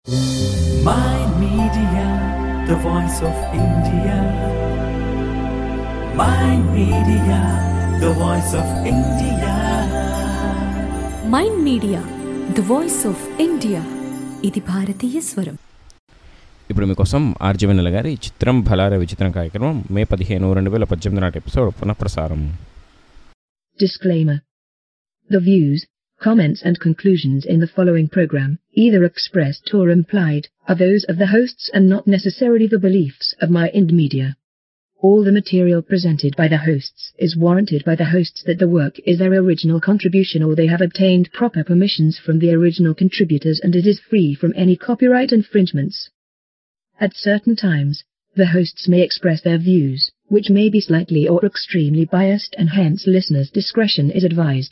My Media, the voice of India. My Media, the voice of India. Mind media the voice of India ఇది భారతీయ స్వరం ఇప్పుడు మీకోసం ఆర్జవెన్నెల గారి చిత్రం భలార విచిత్రం కార్యక్రమం మే పదిహేను రెండు వేల పద్దెనిమిది నాటి ఎపిసోడ్ పునఃప్రసారం Disclaimer. The views, comments and conclusions in the following program, either expressed or implied, are those of the hosts and not necessarily the beliefs of my Ind Media. All the material presented by the hosts is warranted by the hosts that the work is their original contribution or they have obtained proper permissions from the original contributors and it is free from any copyright infringements. At certain times, the hosts may express their views, which may be slightly or extremely biased and hence listeners' discretion is advised.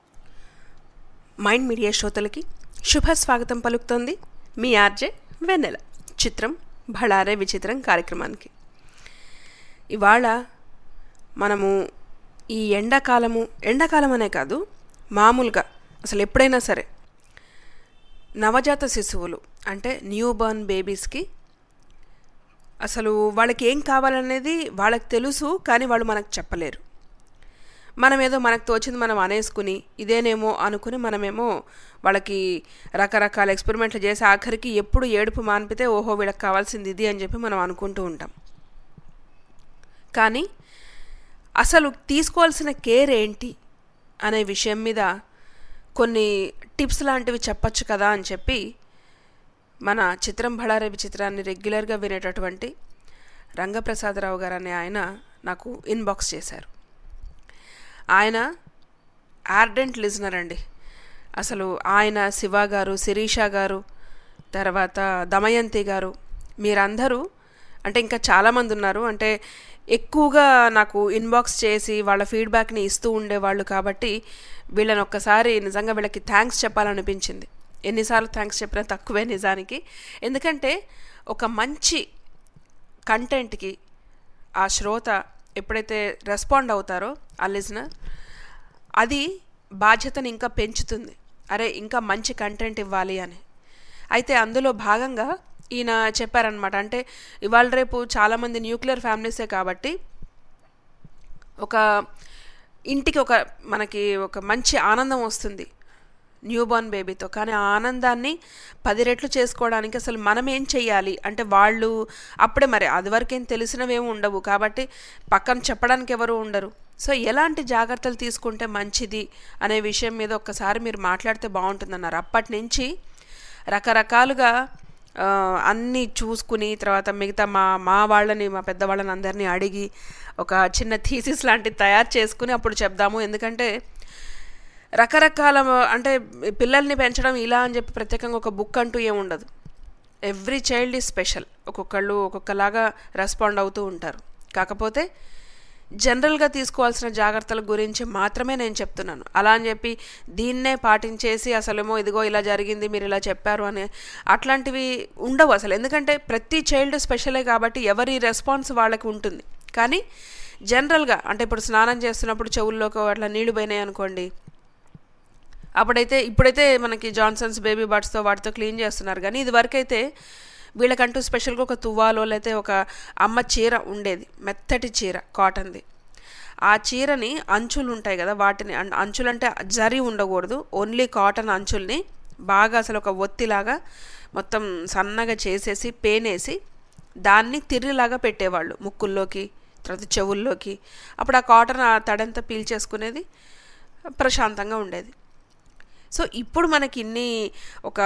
Mind media శ్రోతలకి శుభ స్వాగతం పలుకుతోంది మీ RJ వెన్నెల చిత్రం భళారే విచిత్రం కార్యక్రమానికి ఇవాళ మనము ఈ ఎండాకాలము ఎండాకాలం అనే కాదు మామూలుగా అసలు ఎప్పుడైనా సరే నవజాత శిశువులు అంటే న్యూ బర్న్ బేబీస్కి అసలు వాళ్ళకి ఏం కావాలనేది వాళ్ళకి తెలుసు కానీ వాళ్ళు మనకు చెప్పలేరు మనం ఏదో మనకు తోచింది మనం అనేసుకుని ఇదేనేమో అనుకుని మనమేమో వాళ్ళకి రకరకాల ఎక్స్పెరిమెంట్లు చేసి ఆఖరికి ఎప్పుడు ఏడుపు మాన్పితే ఓహో వీళ్ళకి కావాల్సింది ఇది అని చెప్పి మనం అనుకుంటూ ఉంటాం కానీ అసలు తీసుకోవాల్సిన కేర్ ఏంటి అనే విషయం మీద కొన్ని టిప్స్ లాంటివి చెప్పచ్చు కదా అని చెప్పి మన చిత్రం భళారే విచిత్రాన్ని రెగ్యులర్గా వినేటటువంటి రంగప్రసాదరావు గారు అనే ఆయన నాకు ఇన్బాక్స్ చేశారు ఆయన ఆర్డెంట్ లిజనర్ అండి అసలు ఆయన శివ గారు శిరీష గారు తర్వాత దమయంతి గారు మీరందరూ అంటే ఇంకా చాలామంది ఉన్నారు అంటే ఎక్కువగా నాకు ఇన్బాక్స్ చేసి వాళ్ళ ఫీడ్బ్యాక్ని ఇస్తూ ఉండేవాళ్ళు కాబట్టి వీళ్ళని ఒక్కసారి నిజంగా వీళ్ళకి థ్యాంక్స్ చెప్పాలనిపించింది ఎన్నిసార్లు థ్యాంక్స్ చెప్పినా తక్కువే నిజానికి ఎందుకంటే ఒక మంచి కంటెంట్కి ఆ శ్రోత ఎప్పుడైతే రెస్పాండ్ అవుతారో ఆ లిజనర్ అది బాధ్యతను ఇంకా పెంచుతుంది అరే ఇంకా మంచి కంటెంట్ ఇవ్వాలి అని అయితే అందులో భాగంగా ఈయన చెప్పారనమాట అంటే ఇవాళ రేపు చాలామంది న్యూక్లియర్ ఫ్యామిలీసే కాబట్టి ఒక ఇంటికి ఒక మనకి ఒక మంచి ఆనందం వస్తుంది న్యూ బోర్న్ బేబీతో కానీ ఆ ఆనందాన్ని పది రెట్లు చేసుకోవడానికి అసలు మనం ఏం చెయ్యాలి అంటే వాళ్ళు అప్పుడే మరి అది వరకేం తెలిసినవేమి ఉండవు కాబట్టి పక్కన చెప్పడానికి ఎవరు ఉండరు సో ఎలాంటి జాగ్రత్తలు తీసుకుంటే మంచిది అనే విషయం మీద ఒక్కసారి మీరు మాట్లాడితే బాగుంటుందన్నారు అప్పటి నుంచి రకరకాలుగా ఆ, అన్నీ చూసుకుని తర్వాత మిగతా మా మా వాళ్ళని మా పెద్దవాళ్ళని అందరినీ అడిగి ఒక చిన్న థీసిస్ లాంటిది తయారు చేసుకుని అప్పుడు చెప్దాము ఎందుకంటే రకరకాల అంటే పిల్లల్ని పెంచడం ఇలా అని చెప్పి ప్రత్యేకంగా ఒక బుక్ అంటూ ఏమి ఉండదు ఎవ్రీ చైల్డ్ ఈజ్ స్పెషల్ ఒక్కొక్కళ్ళు ఒక్కొక్కలాగా రెస్పాండ్ అవుతూ ఉంటారు కాకపోతే జనరల్గా తీసుకోవాల్సిన జాగ్రత్తల గురించి మాత్రమే నేను చెప్తున్నాను అలా అని చెప్పి దీన్నే పాటించేసి అసలేమో ఇదిగో ఇలా జరిగింది మీరు ఇలా చెప్పారు అని అట్లాంటివి ఉండవు అసలు ఎందుకంటే ప్రతి చైల్డ్ స్పెషలే కాబట్టి ఎవరి రెస్పాన్స్ వాళ్ళకి ఉంటుంది కానీ జనరల్గా అంటే ఇప్పుడు స్నానం చేస్తున్నప్పుడు చెవుల్లోకి అట్లా నీళ్లు పోయినాయి అనుకోండి అప్పుడైతే ఇప్పుడైతే మనకి జాన్సన్స్ బేబీ బర్డ్స్తో వాటితో క్లీన్ చేస్తున్నారు కానీ ఇది వరకైతే వీళ్ళకంటూ స్పెషల్గా ఒక తువ్వాలో లేకపోతే ఒక అమ్మ చీర ఉండేది మెత్తటి చీర కాటన్ది ఆ చీరని అంచులు ఉంటాయి కదా వాటిని అం- అంచులంటే జరి ఉండకూడదు ఓన్లీ కాటన్ అంచుల్ని బాగా అసలు ఒక ఒత్తిలాగా మొత్తం సన్నగా చేసేసి పేనేసి దాన్ని తిర్రిలాగా పెట్టేవాళ్ళు ముక్కుల్లోకి తర్వాత చెవుల్లోకి అప్పుడు ఆ కాటన్ ఆ తడంతా పీల్చేసుకునేది ప్రశాంతంగా ఉండేది సో ఇప్పుడు మనకి ఇన్ని ఒక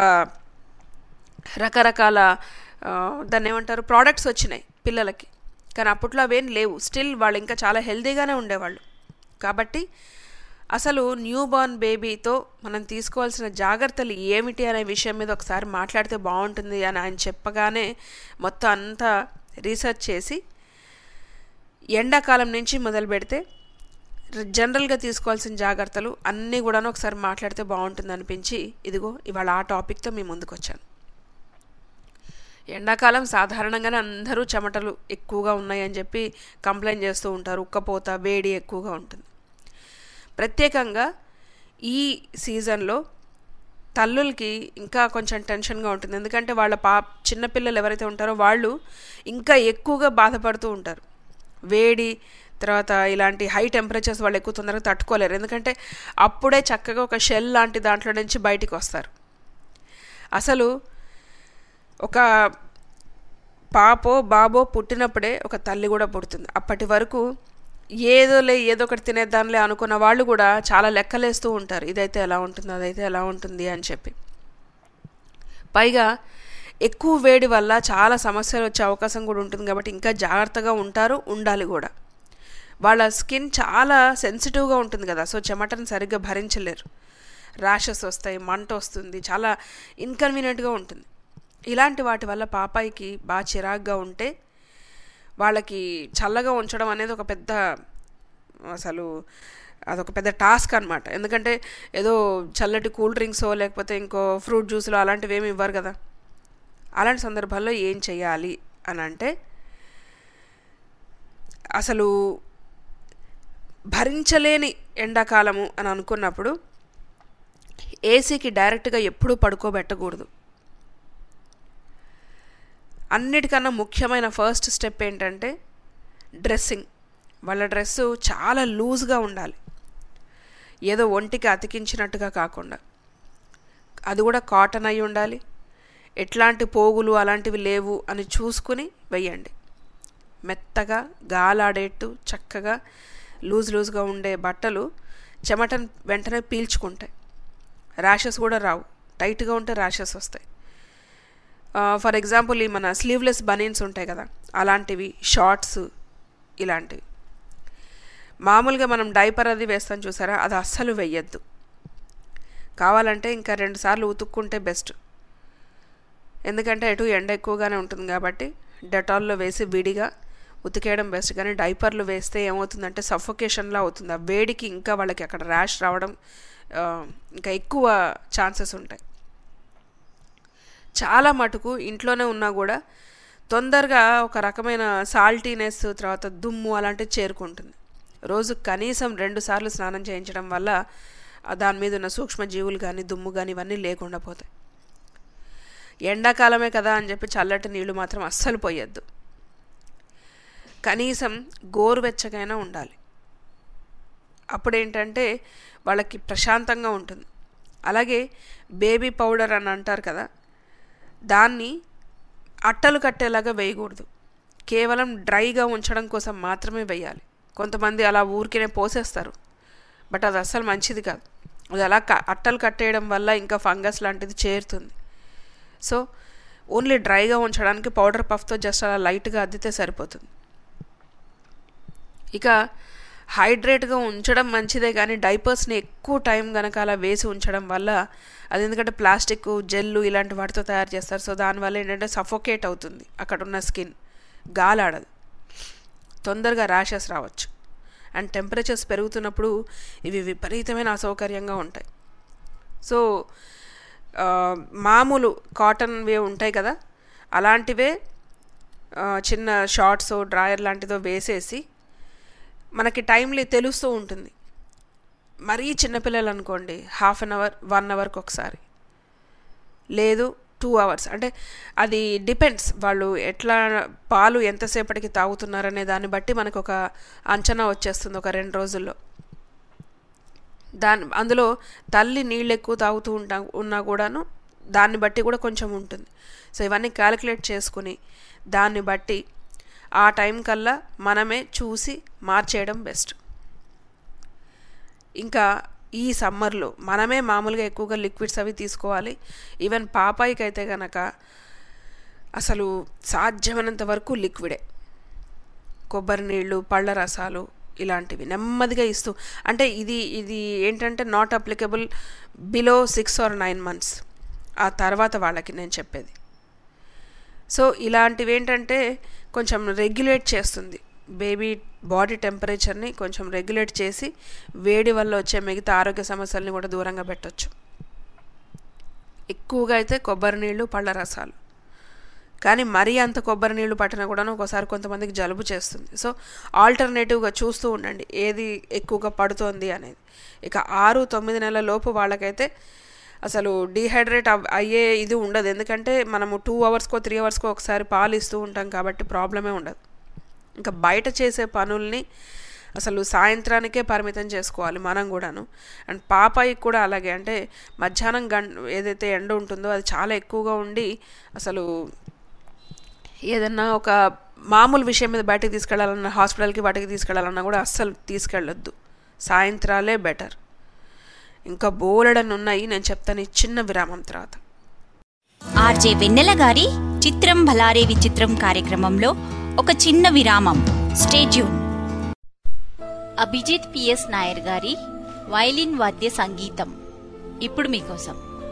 రకరకాల ఆ, దాన్ని ఏమంటారు ప్రోడక్ట్స్ వచ్చినాయి పిల్లలకి కానీ అప్పట్లో అవేం లేవు స్టిల్ వాళ్ళు ఇంకా చాలా హెల్తీగానే ఉండేవాళ్ళు కాబట్టి అసలు న్యూ బార్న్ బేబీతో మనం తీసుకోవాల్సిన జాగ్రత్తలు ఏమిటి అనే విషయం మీద ఒకసారి మాట్లాడితే బాగుంటుంది అని ఆయన చెప్పగానే మొత్తం అంతా రీసెర్చ్ చేసి ఎండాకాలం నుంచి మొదలు పెడితే జనరల్గా తీసుకోవాల్సిన జాగ్రత్తలు అన్నీ కూడాను ఒకసారి మాట్లాడితే బాగుంటుంది అనిపించి ఇదిగో ఇవాళ ఆ టాపిక్తో మీ ముందుకు వచ్చాను ఎండాకాలం సాధారణంగానే అందరూ చెమటలు ఎక్కువగా ఉన్నాయని చెప్పి కంప్లైంట్ చేస్తూ ఉంటారు ఉక్కపోత వేడి ఎక్కువగా ఉంటుంది ప్రత్యేకంగా ఈ సీజన్లో తల్లులకి ఇంకా కొంచెం టెన్షన్గా ఉంటుంది ఎందుకంటే వాళ్ళ పా చిన్నపిల్లలు ఎవరైతే ఉంటారో వాళ్ళు ఇంకా ఎక్కువగా బాధపడుతూ ఉంటారు వేడి తర్వాత ఇలాంటి హై టెంపరేచర్స్ వాళ్ళు ఎక్కువ తొందరగా తట్టుకోలేరు ఎందుకంటే అప్పుడే చక్కగా ఒక షెల్ లాంటి దాంట్లో నుంచి బయటికి వస్తారు అసలు ఒక పాపో బాబో పుట్టినప్పుడే ఒక తల్లి కూడా పుడుతుంది అప్పటి వరకు ఏదోలే ఏదో ఒకటి తినేద్దాంలే అనుకున్న వాళ్ళు కూడా చాలా లెక్కలేస్తూ ఉంటారు ఇదైతే ఎలా ఉంటుంది అదైతే ఎలా ఉంటుంది అని చెప్పి పైగా ఎక్కువ వేడి వల్ల చాలా సమస్యలు వచ్చే అవకాశం కూడా ఉంటుంది కాబట్టి ఇంకా జాగ్రత్తగా ఉంటారు ఉండాలి కూడా వాళ్ళ స్కిన్ చాలా సెన్సిటివ్గా ఉంటుంది కదా సో చెమటను సరిగ్గా భరించలేరు ర్యాషెస్ వస్తాయి మంట వస్తుంది చాలా ఇన్కన్వీనియంట్గా ఉంటుంది ఇలాంటి వాటి వల్ల పాపాయికి బాగా చిరాగ్గా ఉంటే వాళ్ళకి చల్లగా ఉంచడం అనేది ఒక పెద్ద అసలు అదొక పెద్ద టాస్క్ అనమాట ఎందుకంటే ఏదో చల్లటి కూల్ డ్రింక్సో లేకపోతే ఇంకో ఫ్రూట్ జ్యూస్లో అలాంటివి ఏమి ఇవ్వరు కదా అలాంటి సందర్భాల్లో ఏం చేయాలి అని అంటే అసలు భరించలేని ఎండాకాలము అని అనుకున్నప్పుడు ఏసీకి డైరెక్ట్గా ఎప్పుడూ పడుకోబెట్టకూడదు అన్నిటికన్నా ముఖ్యమైన ఫస్ట్ స్టెప్ ఏంటంటే డ్రెస్సింగ్ వాళ్ళ డ్రెస్సు చాలా లూజ్గా ఉండాలి ఏదో ఒంటికి అతికించినట్టుగా కాకుండా అది కూడా కాటన్ అయి ఉండాలి ఎట్లాంటి పోగులు అలాంటివి లేవు అని చూసుకుని వెయ్యండి మెత్తగా గాలాడేట్టు చక్కగా లూజ్ లూజ్గా ఉండే బట్టలు చెమటను వెంటనే పీల్చుకుంటాయి ర్యాషెస్ కూడా రావు టైట్గా ఉంటే ర్యాషెస్ వస్తాయి ఫర్ ఎగ్జాంపుల్ ఈ మన స్లీవ్లెస్ బనీన్స్ ఉంటాయి కదా అలాంటివి షార్ట్స్ ఇలాంటివి మామూలుగా మనం డైపర్ అది వేస్తాం చూసారా అది అస్సలు వెయ్యొద్దు కావాలంటే ఇంకా రెండు సార్లు ఉతుక్కుంటే బెస్ట్ ఎందుకంటే ఎటు ఎండ ఎక్కువగానే ఉంటుంది కాబట్టి డెటాల్లో వేసి విడిగా ఉతికేయడం బెస్ట్ కానీ డైపర్లు వేస్తే ఏమవుతుందంటే సఫోకేషన్లా అవుతుంది ఆ వేడికి ఇంకా వాళ్ళకి అక్కడ ర్యాష్ రావడం ఆ, ఇంకా ఎక్కువ ఛాన్సెస్ ఉంటాయి చాలా మటుకు ఇంట్లోనే ఉన్నా కూడా తొందరగా ఒక రకమైన సాల్టీనెస్ తర్వాత దుమ్ము అలాంటివి చేరుకుంటుంది రోజు కనీసం రెండు సార్లు స్నానం చేయించడం వల్ల ఆ దాని మీద ఉన్న సూక్ష్మజీవులు కానీ దుమ్ము కానీ ఇవన్నీ లేకుండా పోతాయి ఎండాకాలమే కదా అని చెప్పి చల్లటి నీళ్లు మాత్రం అస్సలు పోయొద్దు కనీసం గోరువెచ్చగైనా ఉండాలి అప్పుడేంటంటే వాళ్ళకి ప్రశాంతంగా ఉంటుంది అలాగే బేబీ పౌడర్ అని అంటారు కదా దాన్ని అట్టలు కట్టేలాగా వేయకూడదు కేవలం డ్రైగా ఉంచడం కోసం మాత్రమే వేయాలి కొంతమంది అలా ఊరికినే పోసేస్తారు బట్ అది అస్సలు మంచిది కాదు అది అలా క- అట్టలు కట్టేయడం వల్ల ఇంకా ఫంగస్ లాంటిది చేరుతుంది సో ఓన్లీ డ్రైగా ఉంచడానికి పౌడర్ పఫ్తో జస్ట్ అలా లైట్గా అద్దితే సరిపోతుంది ఇక హైడ్రేట్గా ఉంచడం మంచిదే కానీ డైపర్స్ని ఎక్కువ టైం కనుక అలా వేసి ఉంచడం వల్ల అది ఎందుకంటే ప్లాస్టిక్ జెల్లు ఇలాంటి వాటితో తయారు చేస్తారు సో దానివల్ల ఏంటంటే సఫోకేట్ అవుతుంది అక్కడ ఉన్న స్కిన్ గాలాడదు తొందరగా ర్యాషెస్ రావచ్చు అండ్ టెంపరేచర్స్ పెరుగుతున్నప్పుడు ఇవి విపరీతమైన అసౌకర్యంగా ఉంటాయి సో ఆ, మామూలు కాటన్వే ఉంటాయి కదా అలాంటివే ఆ, చిన్న షార్ట్స్ డ్రాయర్ లాంటిదో వేసేసి మనకి టైంలీ తెలుస్తూ ఉంటుంది మరీ చిన్నపిల్లలు అనుకోండి హాఫ్ అన్ అవర్ వన్ అవర్కి ఒకసారి లేదు టూ అవర్స్ అంటే అది డిపెండ్స్ వాళ్ళు ఎట్లా పాలు ఎంతసేపటికి తాగుతున్నారనే దాన్ని బట్టి మనకు ఒక అంచనా వచ్చేస్తుంది ఒక రెండు రోజుల్లో దాని అందులో తల్లి నీళ్ళు ఎక్కువ తాగుతూ ఉంటా ఉన్నా కూడాను దాన్ని బట్టి కూడా కొంచెం ఉంటుంది సో ఇవన్నీ క్యాలిక్యులేట్ చేసుకుని దాన్ని బట్టి ఆ టైం కల్లా మనమే చూసి మార్చేయడం బెస్ట్ ఇంకా ఈ సమ్మర్లో మనమే మామూలుగా ఎక్కువగా లిక్విడ్స్ అవి తీసుకోవాలి ఈవెన్ పాపాయికి అయితే కనుక అసలు సాధ్యమైనంత వరకు లిక్విడే కొబ్బరి నీళ్ళు పళ్ళ రసాలు ఇలాంటివి నెమ్మదిగా ఇస్తూ అంటే ఇది ఇది ఏంటంటే not applicable below six or nine months ఆ తర్వాత వాళ్ళకి నేను చెప్పేది సో ఇలాంటివి ఏంటంటే కొంచెం రెగ్యులేట్ చేస్తుంది బేబీ బాడీ టెంపరేచర్ని కొంచెం రెగ్యులేట్ చేసి వేడి వల్ల వచ్చే మిగతా ఆరోగ్య సమస్యల్ని కూడా దూరంగా పెట్టొచ్చు ఎక్కువగా అయితే కొబ్బరి నీళ్ళు పళ్ళ రసాలు కానీ మరీ అంత కొబ్బరి నీళ్లు పట్టినా కూడా ఒకసారి కొంతమందికి జలుబు చేస్తుంది సో ఆల్టర్నేటివ్గా చూస్తూ ఉండండి ఏది ఎక్కువగా పడుతోంది అనేది ఇక ఆరు తొమ్మిది నెలల లోపు వాళ్ళకైతే అసలు డీహైడ్రేట్ అవ్- అయ్యే ఇది ఉండదు ఎందుకంటే మనము టూ అవర్స్కో త్రీ అవర్స్కో ఒకసారి పాలు ఇస్తూ ఉంటాం కాబట్టి ప్రాబ్లమే ఉండదు ఇంకా బయట చేసే పనుల్ని అసలు సాయంత్రానికే పరిమితం చేసుకోవాలి మనం కూడాను అండ్ పాపాయికి కూడా అలాగే అంటే మధ్యాహ్నం గం ఏదైతే ఎండ ఉంటుందో అది చాలా ఎక్కువగా ఉండి అసలు ఏదన్నా ఒక మామూలు విషయం మీద బయటకు తీసుకెళ్ళాలన్నా హాస్పిటల్కి వాటికి తీసుకెళ్ళాలన్నా కూడా అస్సలు తీసుకెళ్ళొద్దు సాయంత్రాలే బెటర్ ఇంకా బోలెడని ఉన్నాయి నేను చెప్తాను ఈ చిన్న విరామం తర్వాత ఆర్జే వెన్నెల గారి చిత్రం భలారే విచిత్రం కార్యక్రమంలో ఒక చిన్న విరామం స్టేట్యూన్ అభిజిత్ పిఎస్ నాయర్ గారి వైలిన్ వాద్య సంగీతం ఇప్పుడు మీకోసం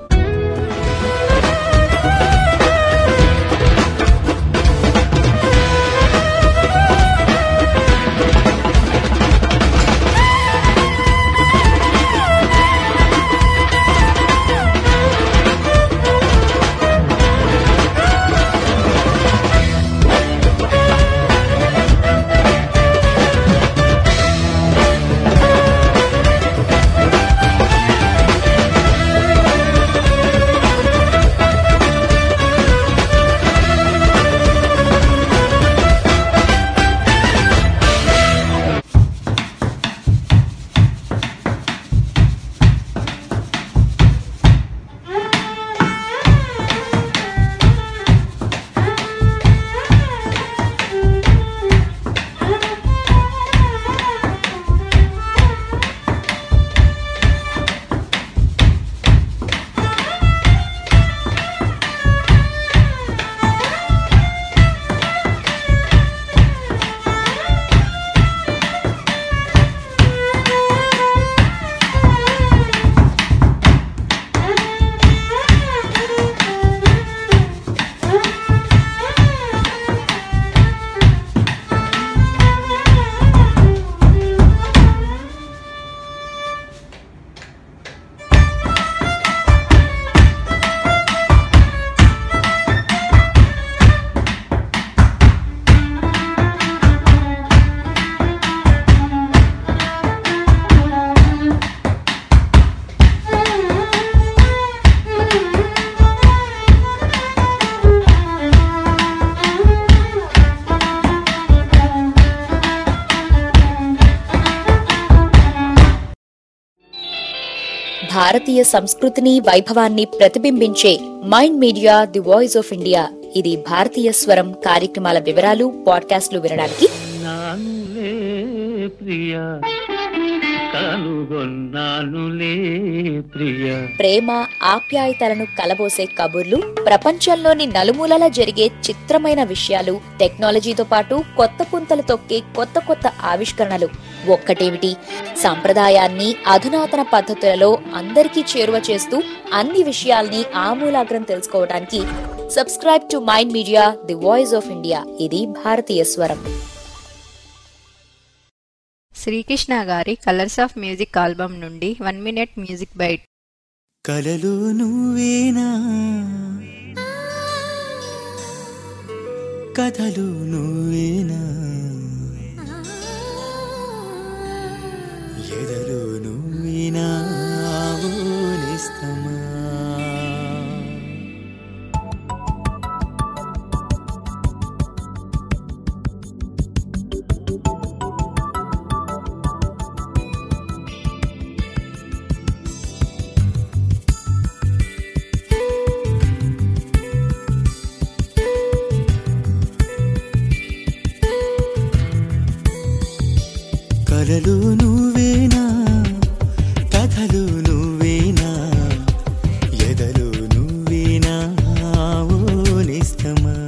భారతీయ సంస్కృతిని వైభవాన్ని ప్రతిబింబించే Mind Media the voice of India ఇది భారతీయ స్వరం కార్యక్రమాల వివరాలు పాడ్కాస్ట్లు వినడానికి నానులే ప్రియ కనుగొన్నానులే ప్రియ ప్రేమ ఆప్యాయతలను కలబోసే కబుర్లు ప్రపంచంలోని నలుమూలల జరిగే చిత్రమైన విషయాలు టెక్నాలజీతో పాటు కొత్త పుంతలు తొక్కే కొత్త కొత్త ఆవిష్కరణలు ఒక్కటేమిటి సంప్రదాయాన్ని అధునాతన పద్ధతులలో అందరికీ చేరువ చేస్తూ అన్ని విషయాల్ని ఆమూలాగ్రం తెలుసుకోవడానికి subscribe to Mind Media the voice of India ఇది భారతీయ స్వరం శ్రీకృష్ణ గారి కలర్స్ ఆఫ్ మ్యూజిక్ ఆల్బమ్ నుండి వన్ మినిట్ మ్యూజిక్ బైట్ కలలు నువ్వేనా కథలు నువ్వేనా ఎదలు నువ్వేనా ఆవులిస్తమా కలలు నువ్వేనా కథలు నువ్వేనా ఎదలు నువ్వేనా ఓనిస్తమా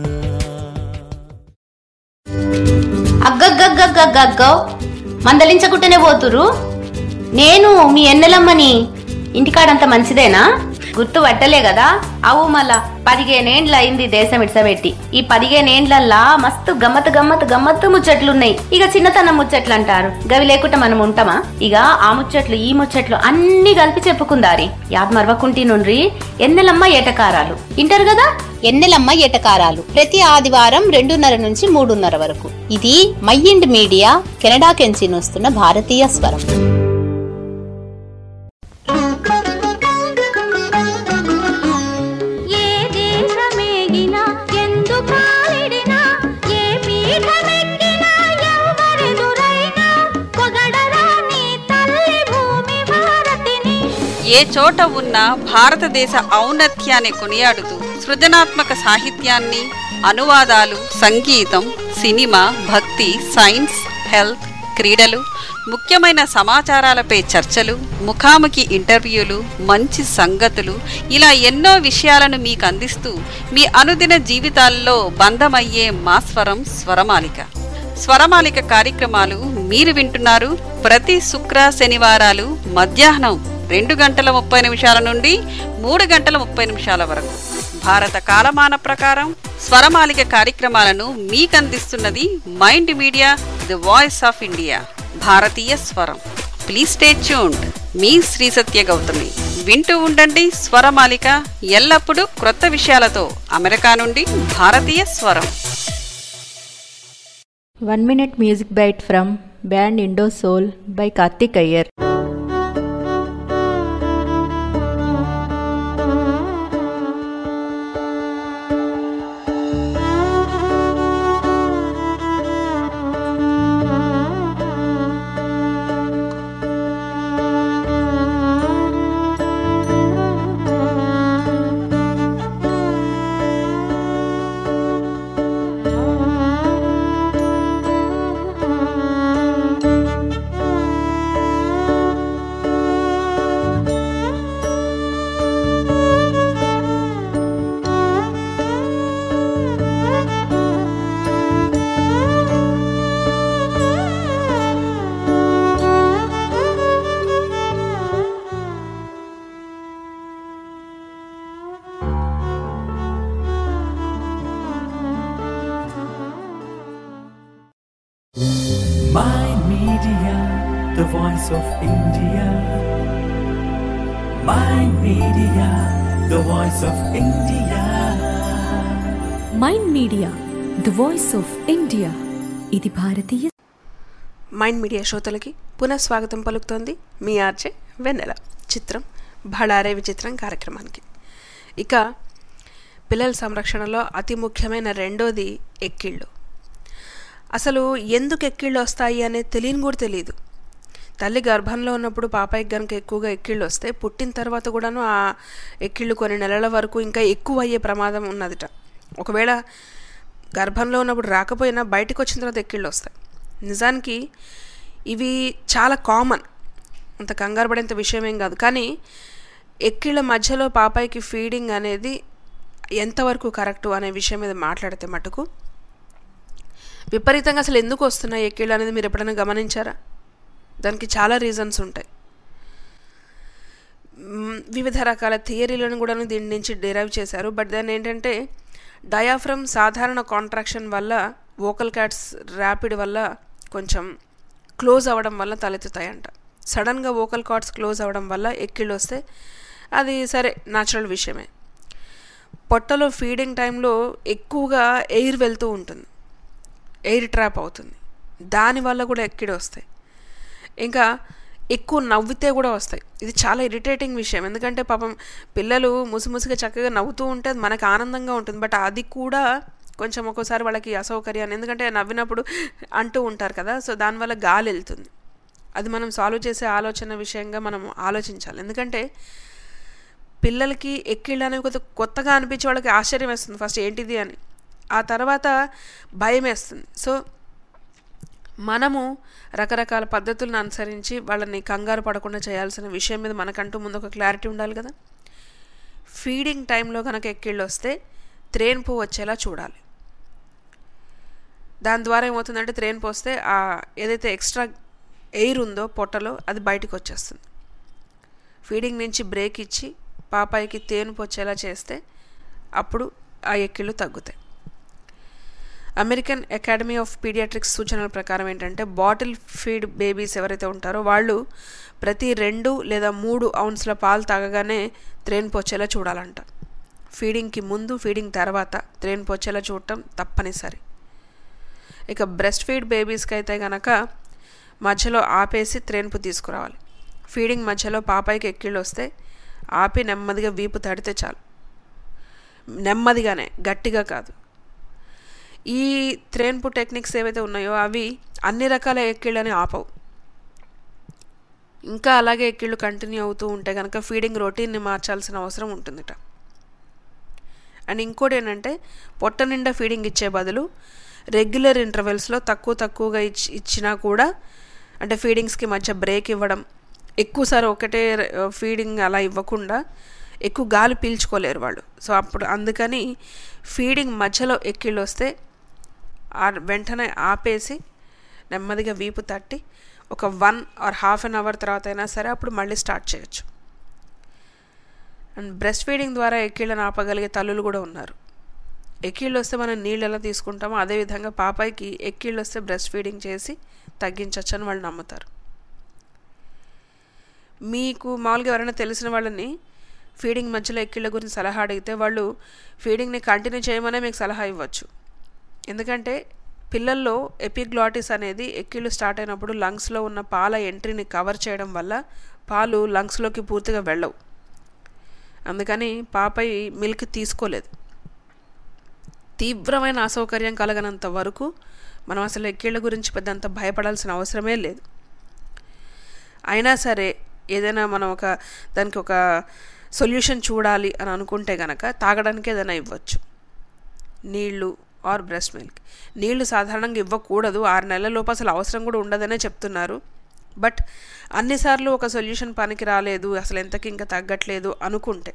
అగ్గగ్గగ్గగ్గగ్గో మందలించకుంటేనే పోతురు నేను మీ ఎన్నెలమ్మని ఇంటికాడంత మంచిదేనా గుర్తు పట్టలే కదా అవు మళ్ళా పదిహేనేండ్ల అయింది దేశం ఇడ్సబెట్టి ఈ పదిహేనేండ్లల్లా మస్తు గమ్మత్ గమ్మత్ గమ్మత్తు ముచ్చట్లున్నాయి ఇక చిన్నతనం ముచ్చట్లు అంటారు గవి లేకుండా మనం ఉంటామా ఇక ఆ ముచ్చట్లు ఈ ముచ్చట్లు అన్ని కలిపి చెప్పుకుందారి యాద్ మరవకుంటి నుండ్రి ఎన్నెలమ్మ ఏటకారాలు ఇంటారు కదా ఎన్నెలమ్మ ఏటకారాలు ప్రతి ఆదివారం రెండున్నర నుంచి మూడున్నర వరకు ఇది మైండ్ మీడియా కెనడా కెంచి వస్తున్న భారతీయ స్వరం ఏ చోట ఉన్నా భారతదేశ ఔన్నత్యాన్ని కొనియాడుతూ సృజనాత్మక సాహిత్యాన్ని అనువాదాలు సంగీతం సినిమా భక్తి సైన్స్ హెల్త్ క్రీడలు ముఖ్యమైన సమాచారాలపై చర్చలు ముఖాముఖి ఇంటర్వ్యూలు మంచి సంగతులు ఇలా ఎన్నో విషయాలను మీకు అందిస్తూ మీ అనుదిన జీవితాల్లో బంధమయ్యే మా స్వరం స్వరమాలిక స్వరమాలిక కార్యక్రమాలు మీరు వింటున్నారు ప్రతి శుక్ర శనివారాలు మధ్యాహ్నం రెండు గంటల ముప్పై నిమిషాల నుండి మూడు గంటల ముప్పై నిమిషాల వరకు భారత కాలమాన ప్రకారం స్వరమాలిక కార్యక్రమాలను మీకందిస్తున్నది Mind Media the voice of India భారతీయ స్వరం ప్లీజ్ స్టే ట్యూన్డ్ మీ శ్రీ సత్య గౌతమి వింటూ ఉండండి స్వరమాలిక ఎల్లప్పుడూ క్రొత్త విషయాలతో అమెరికా నుండి భారతీయ స్వరం one minute music bite from band Indo Soul by Karthik Iyer Mind Media, the voice of India. Mind Media, the voice of India. Mind Media the voice of India ఇది భారతీయ మైండ్ మీడియా శ్రోతలకి పునః స్వాగతం పలుకుతోంది మీ ఆర్జే వెన్నెల చిత్రం భళారే విచిత్రం కార్యక్రమానికి ఇక పిల్లల సంరక్షణలో అతి ముఖ్యమైన రెండోది ఎక్కిళ్ళు అసలు ఎందుకు ఎక్కిళ్ళు వస్తాయి అనేది తెలియని కూడా తెలియదు తల్లి గర్భంలో ఉన్నప్పుడు పాపాయికి కనుక ఎక్కువగా ఎక్కిళ్ళు వస్తే పుట్టిన తర్వాత కూడాను ఆ ఎక్కిళ్ళు కొన్ని నెలల వరకు ఇంకా ఎక్కువ అయ్యే ప్రమాదం ఉన్నదిట ఒకవేళ గర్భంలో ఉన్నప్పుడు రాకపోయినా బయటకు వచ్చిన తర్వాత ఎక్కిళ్ళు వస్తాయి నిజానికి ఇవి చాలా కామన్ అంత కంగారు పడేంత విషయం ఏం కాదు కానీ ఎక్కిళ్ళ మధ్యలో పాపాయికి ఫీడింగ్ అనేది ఎంతవరకు కరెక్టు అనే విషయం మీద మాట్లాడితే మటుకు విపరీతంగా అసలు ఎందుకు వస్తున్నాయి ఎక్కిళ్ళు అనేది మీరు ఎప్పుడైనా గమనించారా దానికి చాలా రీజన్స్ ఉంటాయి మ్, వివిధ రకాల థియరీలను కూడా దీని నుంచి డిరైవ్ చేశారు బట్ దాన్ని ఏంటంటే డయాఫ్రమ్ సాధారణ కాంట్రాక్షన్ వల్ల వోకల్ క్యాట్స్ ర్యాపిడ్ వల్ల కొంచెం క్లోజ్ అవ్వడం వల్ల తలెత్తుతాయంట సడన్గా వోకల్ కార్డ్స్ క్లోజ్ అవ్వడం వల్ల ఎక్కిళ్ళు వస్తే అది సరే న్యాచురల్ విషయమే పొట్టలో ఫీడింగ్ టైంలో ఎక్కువగా ఎయిర్ వెళ్తూ ఉంటుంది ఎయిర్ ట్రాప్ అవుతుంది దానివల్ల కూడా ఎక్కిడి వస్తాయి ఇంకా ఎక్కువ నవ్వితే కూడా వస్తాయి ఇది చాలా ఇరిటేటింగ్ విషయం ఎందుకంటే పాపం పిల్లలు ముసిముసిగా చక్కగా నవ్వుతూ ఉంటే అది మనకు ఆనందంగా ఉంటుంది బట్ అది కూడా కొంచెం ఒక్కోసారి వాళ్ళకి అసౌకర్యాన్ని ఎందుకంటే నవ్వినప్పుడు అంటూ ఉంటారు కదా సో దానివల్ల గాలి వెళ్తుంది అది మనం సాల్వ్ చేసే ఆలోచన విషయంగా మనం ఆలోచించాలి ఎందుకంటే పిల్లలకి ఎక్కిళ్ళు అనేవి కొత్త కొత్తగా అనిపించే వాళ్ళకి ఆశ్చర్యం వేస్తుంది ఫస్ట్ ఏంటిది అని ఆ తర్వాత భయం వేస్తుంది సో మనము రకరకాల పద్ధతులను అనుసరించి వాళ్ళని కంగారు పడకుండా చేయాల్సిన విషయం మీద మనకంటూ ముందు ఒక క్లారిటీ ఉండాలి కదా ఫీడింగ్ టైంలో కనుక ఎక్కిళ్ళు వస్తే త్రేన్ పువ్వు వచ్చేలా చూడాలి దాని ద్వారా ఏమవుతుందంటే త్రేన్ పోస్తే ఆ ఏదైతే ఎక్స్ట్రా ఎయిర్ ఉందో పొట్టలో అది బయటకు వచ్చేస్తుంది ఫీడింగ్ నుంచి బ్రేక్ ఇచ్చి పాపాయికి తేను పొచ్చేలా చేస్తే అప్పుడు ఆ ఎక్కిళ్ళు తగ్గుతాయి అమెరికన్ అకాడమీ ఆఫ్ పీడియాట్రిక్స్ సూచనల ప్రకారం ఏంటంటే బాటిల్ ఫీడ్ బేబీస్ ఎవరైతే ఉంటారో వాళ్ళు ప్రతి రెండు లేదా మూడు ఔన్స్ల పాలు తాగగానే త్రేన్ పొచ్చేలా చూడాలంట ఫీడింగ్కి ముందు ఫీడింగ్ తర్వాత త్రేన్ పొచ్చేలా చూడటం తప్పనిసరి ఇక బ్రెస్ట్ ఫీడ్ బేబీస్కి అయితే కనుక మధ్యలో ఆపేసి త్రేన్పు తీసుకురావాలి ఫీడింగ్ మధ్యలో పాపాయికి ఎక్కిళ్ళు వస్తే ఆపి నెమ్మదిగా వీపు తడితే చాలు నెమ్మదిగానే గట్టిగా కాదు ఈ త్రేన్పు టెక్నిక్స్ ఏవైతే ఉన్నాయో అవి అన్ని రకాల ఎక్కిళ్ళని ఆపవు ఇంకా అలాగే ఎక్కిళ్ళు కంటిన్యూ అవుతూ ఉంటే కనుక ఫీడింగ్ రొటీన్ని మార్చాల్సిన అవసరం ఉంటుందిట అండ్ ఇంకోటి ఏంటంటే పొట్ట నిండా ఫీడింగ్ ఇచ్చే బదులు రెగ్యులర్ ఇంటర్వెల్స్లో తక్కువ తక్కువగా ఇచ్చి ఇచ్చినా కూడా అంటే ఫీడింగ్స్కి మధ్య బ్రేక్ ఇవ్వడం ఎక్కువసారి ఒకటే ఫీడింగ్ అలా ఇవ్వకుండా ఎక్కువ గాలి పీల్చుకోలేరు వాళ్ళు సో అప్పుడు అందుకని ఫీడింగ్ మధ్యలో ఎక్కిళ్ళు వస్తే ఆ వెంటనే ఆపేసి నెమ్మదిగా వీపు తట్టి ఒక one or half an hour తర్వాత అయినా సరే అప్పుడు మళ్ళీ స్టార్ట్ చేయొచ్చు అండ్ బ్రెస్ట్ ఫీడింగ్ ద్వారా ఎక్కిళ్ళని ఆపగలిగే తల్లులు కూడా ఉన్నారు ఎక్కిళ్ళు వస్తే మనం నీళ్ళు ఎలా తీసుకుంటామో అదేవిధంగా పాపాయికి ఎక్కిళ్ళు వస్తే బ్రెస్ట్ ఫీడింగ్ చేసి తగ్గించవచ్చు అని వాళ్ళు నమ్ముతారు మీకు మామూలుగా ఎవరైనా తెలిసిన వాళ్ళని ఫీడింగ్ మధ్యలో ఎక్కిళ్ళ గురించి సలహా అడిగితే వాళ్ళు ఫీడింగ్ని కంటిన్యూ చేయమనే మీకు సలహా ఇవ్వచ్చు ఎందుకంటే పిల్లల్లో ఎపిగ్లాటిస్ అనేది ఎక్కిళ్ళు స్టార్ట్ అయినప్పుడు లంగ్స్లో ఉన్న పాల ఎంట్రీని కవర్ చేయడం వల్ల పాలు లంగ్స్లోకి పూర్తిగా వెళ్ళవు అందుకని పాపై మిల్క్ తీసుకోలేదు తీవ్రమైన అసౌకర్యం కలగనంత వరకు మనం అసలు ఎక్కిళ్ళ గురించి పెద్దంత భయపడాల్సిన అవసరమే లేదు అయినా సరే ఏదైనా మనం ఒక దానికి ఒక సొల్యూషన్ చూడాలి అని అనుకుంటే గనక తాగడానికి ఏదైనా ఇవ్వచ్చు నీళ్లు ఆర్ బ్రెస్ట్ మిల్క్ నీళ్లు సాధారణంగా ఇవ్వకూడదు ఆరు నెలల లోపు అసలు అవసరం కూడా ఉండదనే చెప్తున్నారు బట్ అన్నిసార్లు ఒక సొల్యూషన్ పనికి రాలేదు అసలు ఎంతకి ఇంకా తగ్గట్లేదు అనుకుంటే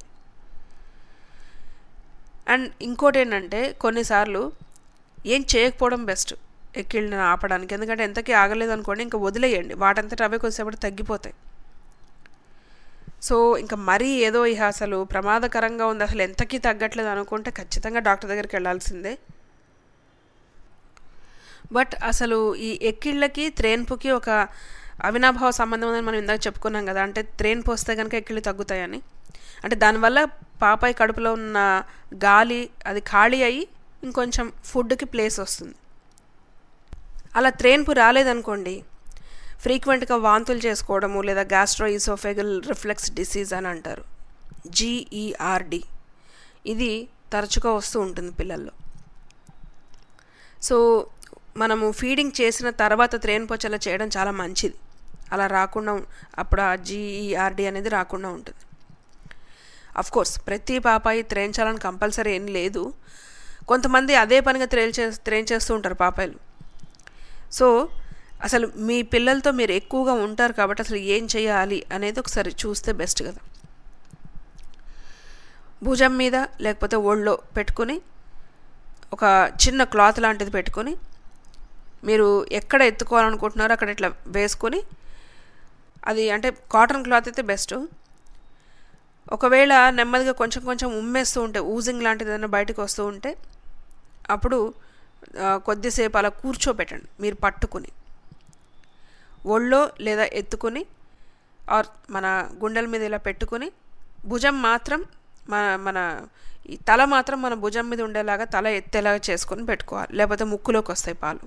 అండ్ ఇంకోటి ఏంటంటే కొన్నిసార్లు ఏం చేయకపోవడం బెస్ట్ ఎక్కిళ్ళని ఆపడానికి ఎందుకంటే ఎంతకీ ఆగలేదు అనుకోండి ఇంకా వదిలేయండి వాటంతట అవే కొద్దిసేపటి తగ్గిపోతాయి సో ఇంకా మరీ ఏదో ఇహ అసలు ప్రమాదకరంగా ఉంది అసలు ఎంతకీ తగ్గట్లేదు అనుకుంటే ఖచ్చితంగా డాక్టర్ దగ్గరికి వెళ్ళాల్సిందే బట్ అసలు ఈ ఎక్కిళ్ళకి త్రేన్పుకి ఒక అవినాభావ సంబంధం ఉందని మనం ఇందాక చెప్పుకున్నాం కదా అంటే త్రేన్పు వస్తే కనుక ఎక్కిళ్ళు తగ్గుతాయని అంటే దానివల్ల పాపాయి కడుపులో ఉన్న గాలి అది ఖాళీ అయ్యి ఇంకొంచెం ఫుడ్కి ప్లేస్ వస్తుంది అలా త్రేన్పు రాలేదనుకోండి ఫ్రీక్వెంట్గా వాంతులు చేసుకోవడము లేదా గ్యాస్ట్రో ఈసోఫెగల్ రిఫ్లెక్స్ డిసీజ్ అని అంటారు జీఈఆర్డి ఇది తరచుగా వస్తూ ఉంటుంది పిల్లల్లో సో మనము ఫీడింగ్ చేసిన తర్వాత త్రేన్ పొచ్చలా చేయడం చాలా మంచిది అలా రాకుండా అప్పుడు ఆ జీఈఆర్డి అనేది రాకుండా ఉంటుంది అఫ్ కోర్స్ ప్రతి పాపాయి త్రేయించాలని కంపల్సరీ ఏం లేదు కొంతమంది అదే పనిగా త్రేల్ చే త్రేన్ చేస్తూ ఉంటారు పాపాయిలు సో అసలు మీ పిల్లలతో మీరు ఎక్కువగా ఉంటారు కాబట్టి అసలు ఏం చేయాలి అనేది ఒకసారి చూస్తే బెస్ట్ కదా భుజం మీద లేకపోతే ఒళ్ళో పెట్టుకొని ఒక చిన్న క్లాత్ లాంటిది పెట్టుకొని మీరు ఎక్కడ ఎత్తుకోవాలనుకుంటున్నారో అక్కడ ఇట్లా వేసుకొని అది అంటే కాటన్ క్లాత్ అయితే బెస్ట్ ఒకవేళ నెమ్మదిగా కొంచెం కొంచెం ఉమ్మేస్తూ ఉంటే ఊజింగ్ లాంటిది ఏదైనా బయటకు వస్తూ ఉంటే అప్పుడు కొద్దిసేపు అలా కూర్చోబెట్టండి మీరు పట్టుకుని ఒళ్ళో లేదా ఎత్తుకుని ఆర్ మన గుండెల మీద ఇలా పెట్టుకుని భుజం మాత్రం మన మన ఈ తల మాత్రం మన భుజం మీద ఉండేలాగా తల ఎత్తేలాగా చేసుకొని పెట్టుకోవాలి లేకపోతే ముక్కులోకి వస్తాయి పాలు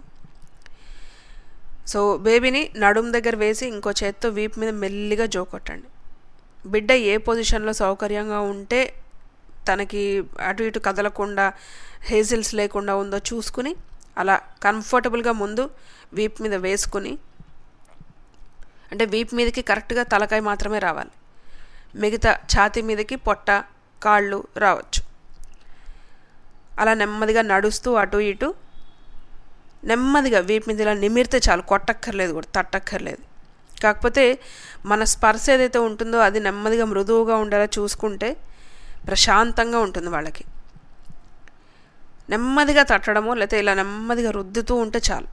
సో బేబీని నడుం దగ్గర వేసి ఇంకో చేత్తో వీపు మీద మెల్లిగా జోకొట్టండి బిడ్డ ఏ పొజిషన్లో సౌకర్యంగా ఉంటే తనకి అటు ఇటు కదలకుండా హేజిల్స్ లేకుండా ఉందో చూసుకుని అలా కంఫర్టబుల్గా ముందు వీప్ మీద వేసుకుని అంటే వీప్ మీదకి కరెక్ట్గా తలకాయ మాత్రమే రావాలి మిగతా ఛాతీ మీదకి పొట్ట కాళ్ళు రావచ్చు అలా నెమ్మదిగా నడుస్తూ అటు ఇటు నెమ్మదిగా వీపు మీద ఇలా నిమిరితే చాలు కొట్టక్కర్లేదు కూడా తట్టక్కర్లేదు కాకపోతే మన స్పర్శ ఏదైతే ఉంటుందో అది నెమ్మదిగా మృదువుగా ఉండేలా చూసుకుంటే ప్రశాంతంగా ఉంటుంది వాళ్ళకి నెమ్మదిగా తట్టడము లేకపోతే ఇలా నెమ్మదిగా రుద్దుతూ ఉంటే చాలు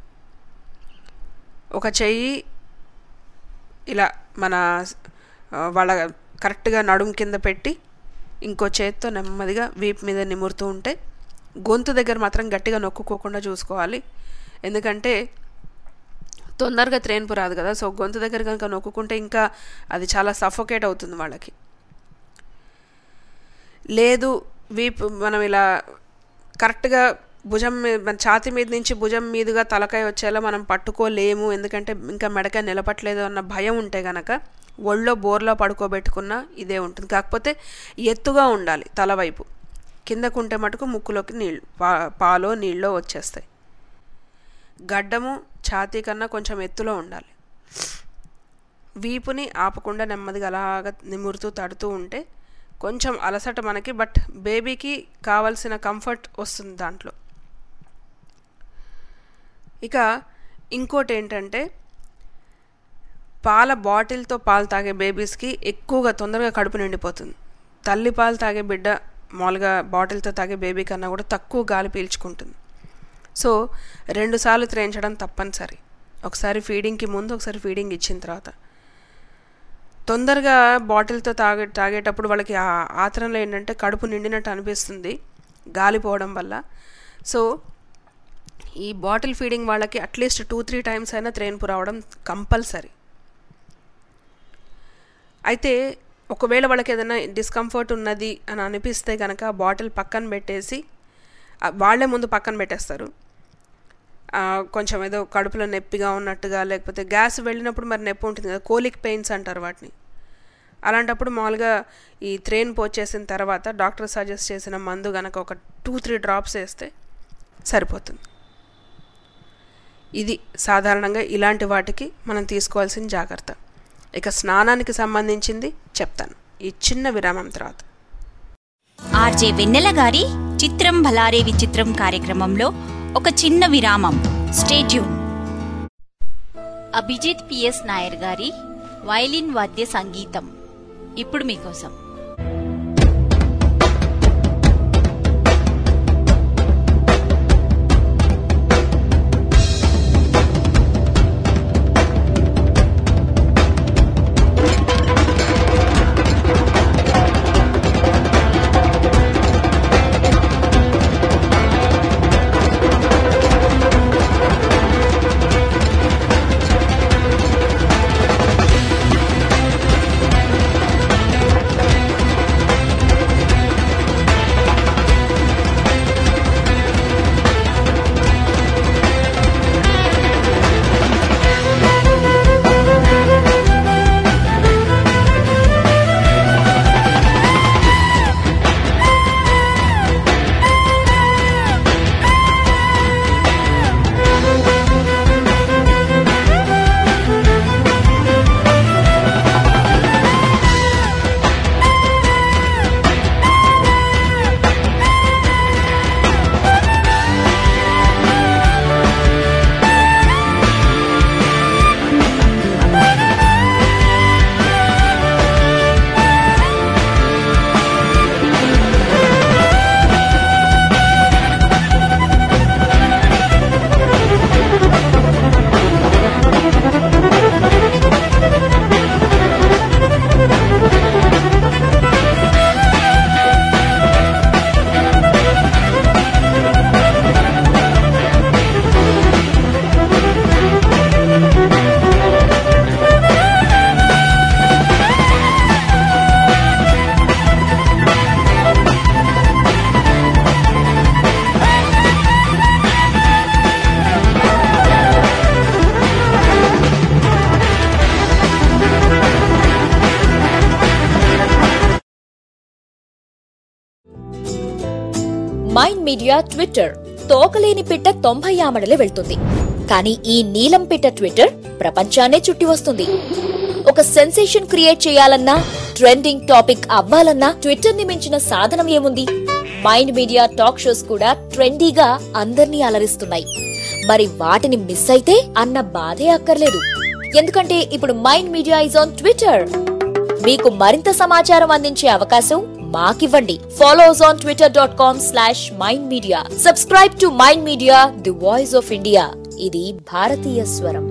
ఒక చెయ్యి ఇలా మన వాళ్ళ కరెక్ట్గా నడుం కింద పెట్టి ఇంకో చేత్తో నెమ్మదిగా వీపు మీద నిమురుతూ ఉంటే గొంతు దగ్గర మాత్రం గట్టిగా నొక్కుకోకుండా చూసుకోవాలి ఎందుకంటే తొందరగా త్రేన్పు రాదు కదా సో గొంతు దగ్గర కనుక నొక్కుంటే ఇంకా అది చాలా సఫోకేట్ అవుతుంది వాళ్ళకి లేదు వీపు మనం ఇలా కరెక్ట్గా భుజం మీద మన ఛాతి మీద నుంచి భుజం మీదుగా తలకాయ వచ్చేలా మనం పట్టుకోలేము ఎందుకంటే ఇంకా మెడకాయ నిలపట్లేదు అన్న భయం ఉంటే గనక ఒళ్ళో బోర్లో పడుకోబెట్టుకున్న ఇదే ఉంటుంది కాకపోతే ఎత్తుగా ఉండాలి తలవైపు కిందకుంటే మటుకు ముక్కులోకి నీళ్ళు పా పాలో నీళ్ళో వచ్చేస్తాయి గడ్డము ఛాతీ కన్నా కొంచెం ఎత్తులో ఉండాలి వీపుని ఆపకుండా నెమ్మదిగా అలాగ నిమురుతూ తడుతూ ఉంటే కొంచెం అలసట మనకి బట్ బేబీకి కావలసిన కంఫర్ట్ వస్తుంది దాంట్లో ఇక ఇంకోటి ఏంటంటే పాల బాటిల్తో పాలు తాగే బేబీస్కి ఎక్కువగా తొందరగా కడుపు నిండిపోతుంది తల్లి పాలు తాగే బిడ్డ మామూలుగా బాటిల్తో తాగే బేబీ కన్నా కూడా తక్కువ గాలి పీల్చుకుంటుంది సో రెండుసార్లు త్రేయించడం తప్పనిసరి ఒకసారి ఫీడింగ్కి ముందు ఒకసారి ఫీడింగ్ ఇచ్చిన తర్వాత తొందరగా బాటిల్తో తాగే తాగేటప్పుడు వాళ్ళకి ఆ ఆతరంలో ఏంటంటే కడుపు నిండినట్టు అనిపిస్తుంది గాలిపోవడం వల్ల సో ఈ బాటిల్ ఫీడింగ్ వాళ్ళకి అట్లీస్ట్ టూ త్రీ టైమ్స్ అయినా త్రేన్పు రావడం కంపల్సరీ అయితే ఒకవేళ వాళ్ళకి ఏదైనా డిస్కంఫర్ట్ ఉన్నది అని అనిపిస్తే కనుక బాటిల్ పక్కన పెట్టేసి ఆ, వాళ్ళే ముందు పక్కన పెట్టేస్తారు ఆ, కొంచెం ఏదో కడుపులో నొప్పిగా ఉన్నట్టుగా లేకపోతే గ్యాస్ వెళ్ళినప్పుడు మరి నొప్పి ఉంటుంది కదా కోలిక్ పెయిన్స్ అంటారు వాటిని అలాంటప్పుడు మామూలుగా ఈ త్రేన్ పోచేసిన తర్వాత డాక్టర్ సజెస్ట్ చేసిన మందు కనుక ఒక టూ త్రీ డ్రాప్స్ వేస్తే సరిపోతుంది ఇది సాధారణంగా ఇలాంటి వాటికి మనం తీసుకోవాల్సిన జాగ్రత్త ఇక స్నానానికి సంబంధించింది చెప్తాను ఈ చిన్న విరామం తర్వాత ఆర్జే వెన్నెల గారి చిత్రం భలారే విచిత్రం కార్యక్రమంలో ఒక చిన్న విరామం స్టేట్యూన్ అభిజిత్ పిఎస్ నాయర్ గారి వైలిన్ వాద్య సంగీతం ఇప్పుడు మీకోసం మైండ్ మీడియా ట్విట్టర్ తోకలేని పిట్ట తొంభై ఆమడలే వెళ్తుంది కానీ ఈ నీలం పిట్ట ట్విట్టర్ ప్రపంచాన్నే చుట్టి వస్తుంది ఒక సెన్సేషన్ క్రియేట్ చేయాలన్నా ట్రెండింగ్ టాపిక్ అవ్వాలన్నా ట్విట్టర్ ని మించిన సాధనం ఏముంది మైండ్ మీడియా టాక్ షోస్ కూడా ట్రెండీగా అందర్నీ అలరిస్తున్నాయి మరి వాటిని మిస్ అయితే అన్న బాధే అక్కర్లేదు ఎందుకంటే ఇప్పుడు Mind Media is on Twitter మీకు మరింత సమాచారం అందించే అవకాశం మాకివ్వండి follow us on Twitter dot com slash Mind Media subscribe to Mind Media the voice of India ఇది భారతీయ స్వరం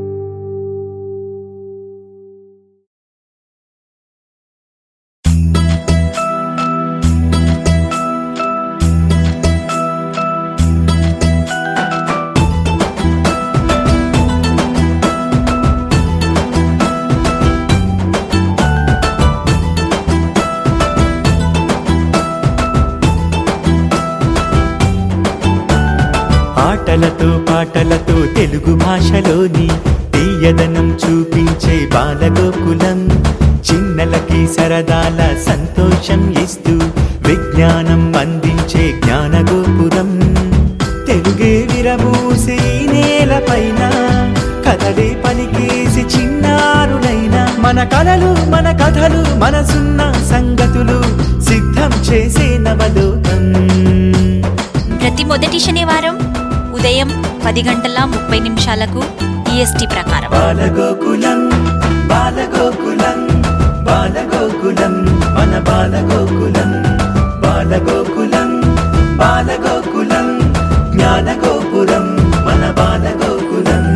ఆటలతో పాటలతో తెలుగు భాషలోని తీయదనం చూపించే బాలగోకులం చిన్నలకి సరదాల సంతోషం ఇస్తూ విజ్ఞానం అందించే జ్ఞానగోపురం తెలుగే విరబూసి నేలపైన కథలే పలికేసి చిన్నారులైనా మన కలలు మన కథలు మనసున్న సంగతులు సిద్ధం చేసే నవలోకం ప్రతి మొదటి శనివారం ఉదయం పది గంటల ముప్పై నిమిషాలకు ఈఎస్టీ ప్రకారం బాలగోకులం బాలగోకులం బాలగోకులం మన బాలగోకులం బాలగోకులం బాలగోకులం జ్ఞానగోపురం మన బాలగోకులం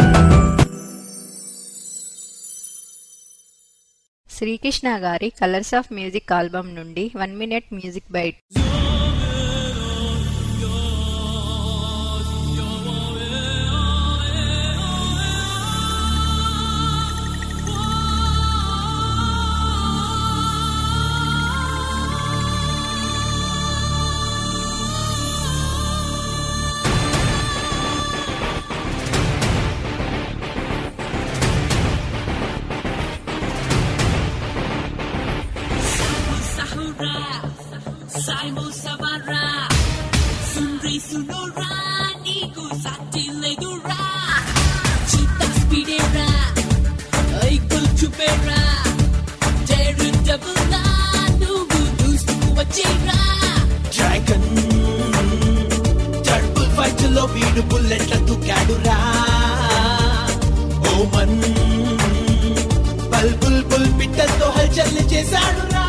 శ్రీకృష్ణ గారి కలర్స్ ఆఫ్ మ్యూజిక్ ఆల్బమ్ నుండి one minute music bite dragon టర్బుల్ ఫైట్ లో వీడు బుల్లెట్ల తుకాడురా ఓమన్ బల్ బుల్ బుల్ పిట్టలతో హల్చల్ చేశాడురా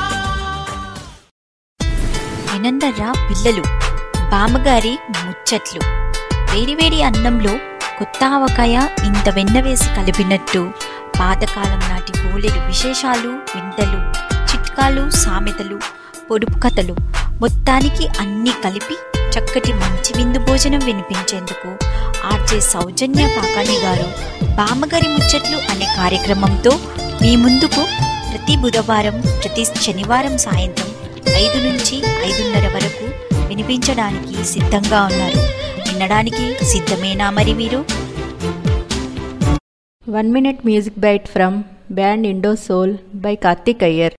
వినందర్రా పిల్లలు బామ్మగారి ముచ్చట్లు వేడివేడి అన్నంలో కొత్త ఆవకాయ ఇంత వెన్న వేసి కలిపినట్టు పాతకాలం నాటి బోలెడు విశేషాలు వింతలు చిట్కాలు సామెతలు పొడుపు కథలు మొత్తానికి అన్నీ కలిపి చక్కటి మంచి విందు భోజనం వినిపించేందుకు ఆర్జే సౌజన్య కాకాణి గారు బామ్మగారి ముచ్చట్లు అనే కార్యక్రమంతో మీ ముందుకు ప్రతి బుధవారం ప్రతి శనివారం సాయంత్రం ఐదు నుంచి ఐదున్నర వరకు వినిపించడానికి సిద్ధంగా ఉన్నారు వినడానికి సిద్ధమేనా మరి మీరు one minute music bite from band Indo Soul by Karthik Iyer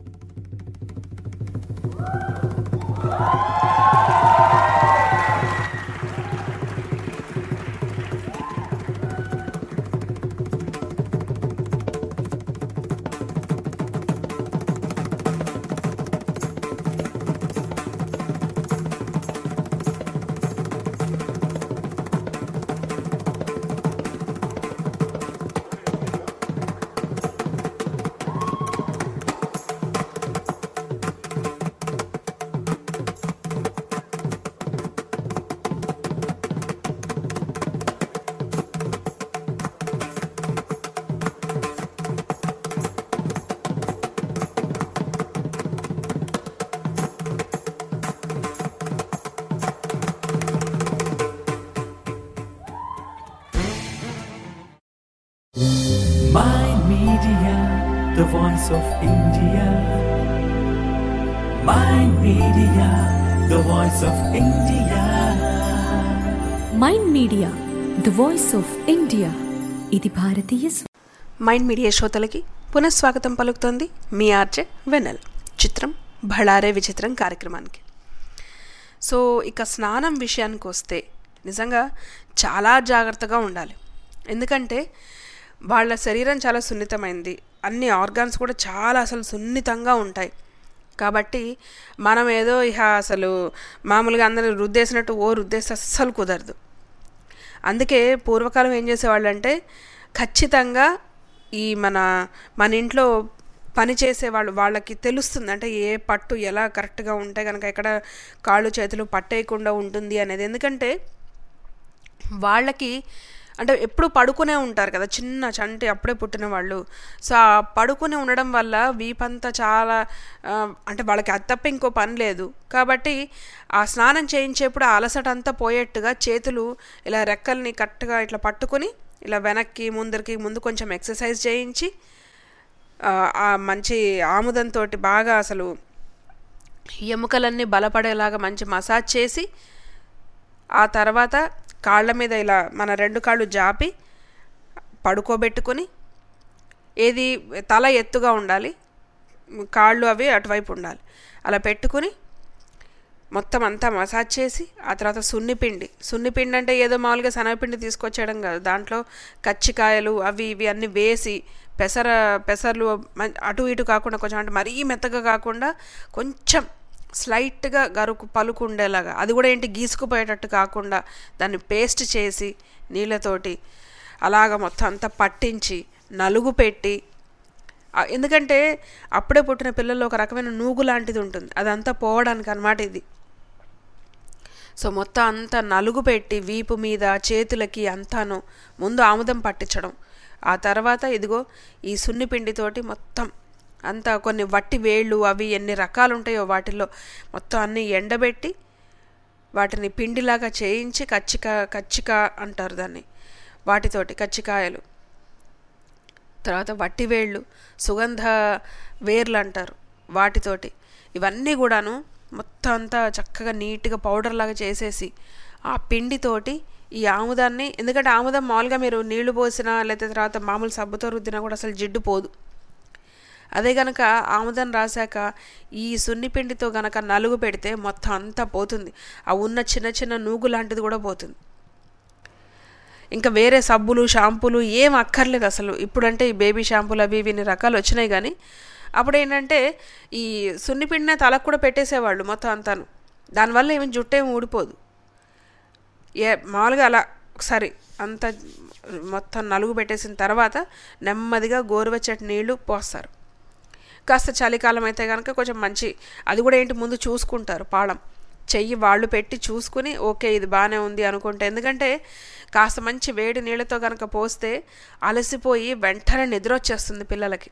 My Media, the voice of India. My Media, the voice of India. Mind media the voice of India ఇది భారతీయ స్వ- మైండ్ మీడియా శ్రోతలకి పునఃస్వాగతం పలుకుతోంది మీ ఆర్జే వెన్నెల్ చిత్రం భళారే విచిత్రం కార్యక్రమానికి సో ఇక స్నానం విషయానికి వస్తే నిజంగా చాలా జాగ్రత్తగా ఉండాలి ఎందుకంటే వాళ్ళ శరీరం చాలా సున్నితమైంది అన్ని ఆర్గాన్స్ కూడా చాలా అసలు సున్నితంగా ఉంటాయి కాబట్టి మనం ఏదో ఇహ అసలు మామూలుగా అందరూ రుద్దేసినట్టు ఓ రుద్దేస్తే అస్సలు కుదరదు అందుకే పూర్వకాలం ఏం చేసేవాళ్ళు అంటే ఖచ్చితంగా ఈ మన మన ఇంట్లో పని చేసేవాళ్ళు వాళ్ళకి తెలుస్తుంది అంటే ఏ పట్టు ఎలా కరెక్ట్గా ఉంటే కనుక ఎక్కడ కాళ్ళు చేతులు పట్టేయకుండా ఉంటుంది అనేది ఎందుకంటే వాళ్ళకి అంటే ఎప్పుడు పడుకునే ఉంటారు కదా చిన్న చంటి అప్పుడే పుట్టిన వాళ్ళు సో ఆ పడుకుని ఉండడం వల్ల వీపంతా చాలా ఆ, అంటే వాళ్ళకి అది తప్ప ఇంకో పని లేదు కాబట్టి ఆ స్నానం చేయించేప్పుడు ఆ అలసట అంతా పోయేట్టుగా చేతులు ఇలా రెక్కల్ని కరెక్ట్గా ఇట్లా పట్టుకొని ఇలా వెనక్కి ముందరికి ముందు కొంచెం ఎక్సర్సైజ్ చేయించి ఆ, ఆ మంచి ఆముదంతో బాగా అసలు ఎముకలన్నీ బలపడేలాగా మంచి మసాజ్ చేసి ఆ తర్వాత కాళ్ళ మీద ఇలా మన రెండు కాళ్ళు జాపి పడుకోబెట్టుకొని ఏది తల ఎత్తుగా ఉండాలి కాళ్ళు అవి అటువైపు ఉండాలి అలా పెట్టుకుని మొత్తం అంతా మసాజ్ చేసి ఆ తర్వాత సున్నిపిండి సున్నిపిండి అంటే ఏదో మామూలుగా శనగపిండి తీసుకొచ్చేయడం కాదు దాంట్లో కచ్చికాయలు అవి ఇవి అన్నీ వేసి పెసర పెసర్లు మం- అటు ఇటు కాకుండా కొంచెం అంటే మరీ మెత్తగా కాకుండా కొంచెం స్లైట్గా గరుకు పలుకు ఉండేలాగా అది కూడా ఏంటి గీసుకుపోయేటట్టు కాకుండా దాన్ని పేస్ట్ చేసి నీళ్ళతోటి అలాగ మొత్తం అంతా పట్టించి నలుగు పెట్టి ఆ, ఎందుకంటే అప్పుడే పుట్టిన పిల్లల్లో ఒక రకమైన నూగు లాంటిది ఉంటుంది అదంతా పోవడానికి అన్నమాట ఇది సో మొత్తం అంతా నలుగు పెట్టి వీపు మీద చేతులకి అంతాను ముందు ఆముదం పట్టించడం ఆ తర్వాత ఇదిగో ఈ సున్నిపిండితోటి మొత్తం అంతా కొన్ని వట్టి వేళ్ళు అవి ఎన్ని రకాలు ఉంటాయో వాటిల్లో మొత్తం అన్నీ ఎండబెట్టి వాటిని పిండిలాగా చేయించి కచ్చిక కచ్చిక అంటారు దాన్ని వాటితోటి కచ్చికాయలు తర్వాత వట్టివేళ్ళు సుగంధ వేర్లు అంటారు వాటితోటి ఇవన్నీ కూడాను మొత్తం అంతా చక్కగా నీట్గా పౌడర్ లాగా చేసేసి ఆ పిండితోటి ఈ ఆముదాన్ని ఎందుకంటే ఆముదం మామూలుగా మీరు నీళ్లు పోసినా లేకపోతే తర్వాత మామూలు సబ్బుతో రుద్దినా కూడా అసలు జిడ్డు పోదు అదే గనక ఆముదం రాశాక ఈ సున్నిపిండితో గనక నలుగు పెడితే మొత్తం అంతా పోతుంది ఆ ఉన్న చిన్న చిన్న నూగు లాంటిది కూడా పోతుంది ఇంకా వేరే సబ్బులు షాంపూలు ఏం అక్కర్లేదు అసలు ఇప్పుడంటే ఈ బేబీ షాంపూలు అవి ఇవి ఇన్ని రకాలు వచ్చినాయి కానీ అప్పుడు ఏంటంటే ఈ సున్నిపిండినే తలకు కూడా పెట్టేసేవాళ్ళు మొత్తం అంతాను దానివల్ల ఏమి జుట్టు ఏమి ఊడిపోదు ఏ మామూలుగా అలా ఒకసారి అంత మొత్తం నలుగు పెట్టేసిన తర్వాత నెమ్మదిగా గోరువెచ్చటి నీళ్లు పోస్తారు కాస్త చలికాలం అయితే కనుక కొంచెం మంచి అది కూడా ఏంటి ముందు చూసుకుంటారు పాళం చెయ్యి వాళ్ళు పెట్టి చూసుకుని ఓకే ఇది బాగానే ఉంది అనుకుంటే ఎందుకంటే కాస్త మంచి వేడి నీళ్ళతో కనుక పోస్తే అలసిపోయి వెంటనే నిద్ర వచ్చేస్తుంది పిల్లలకి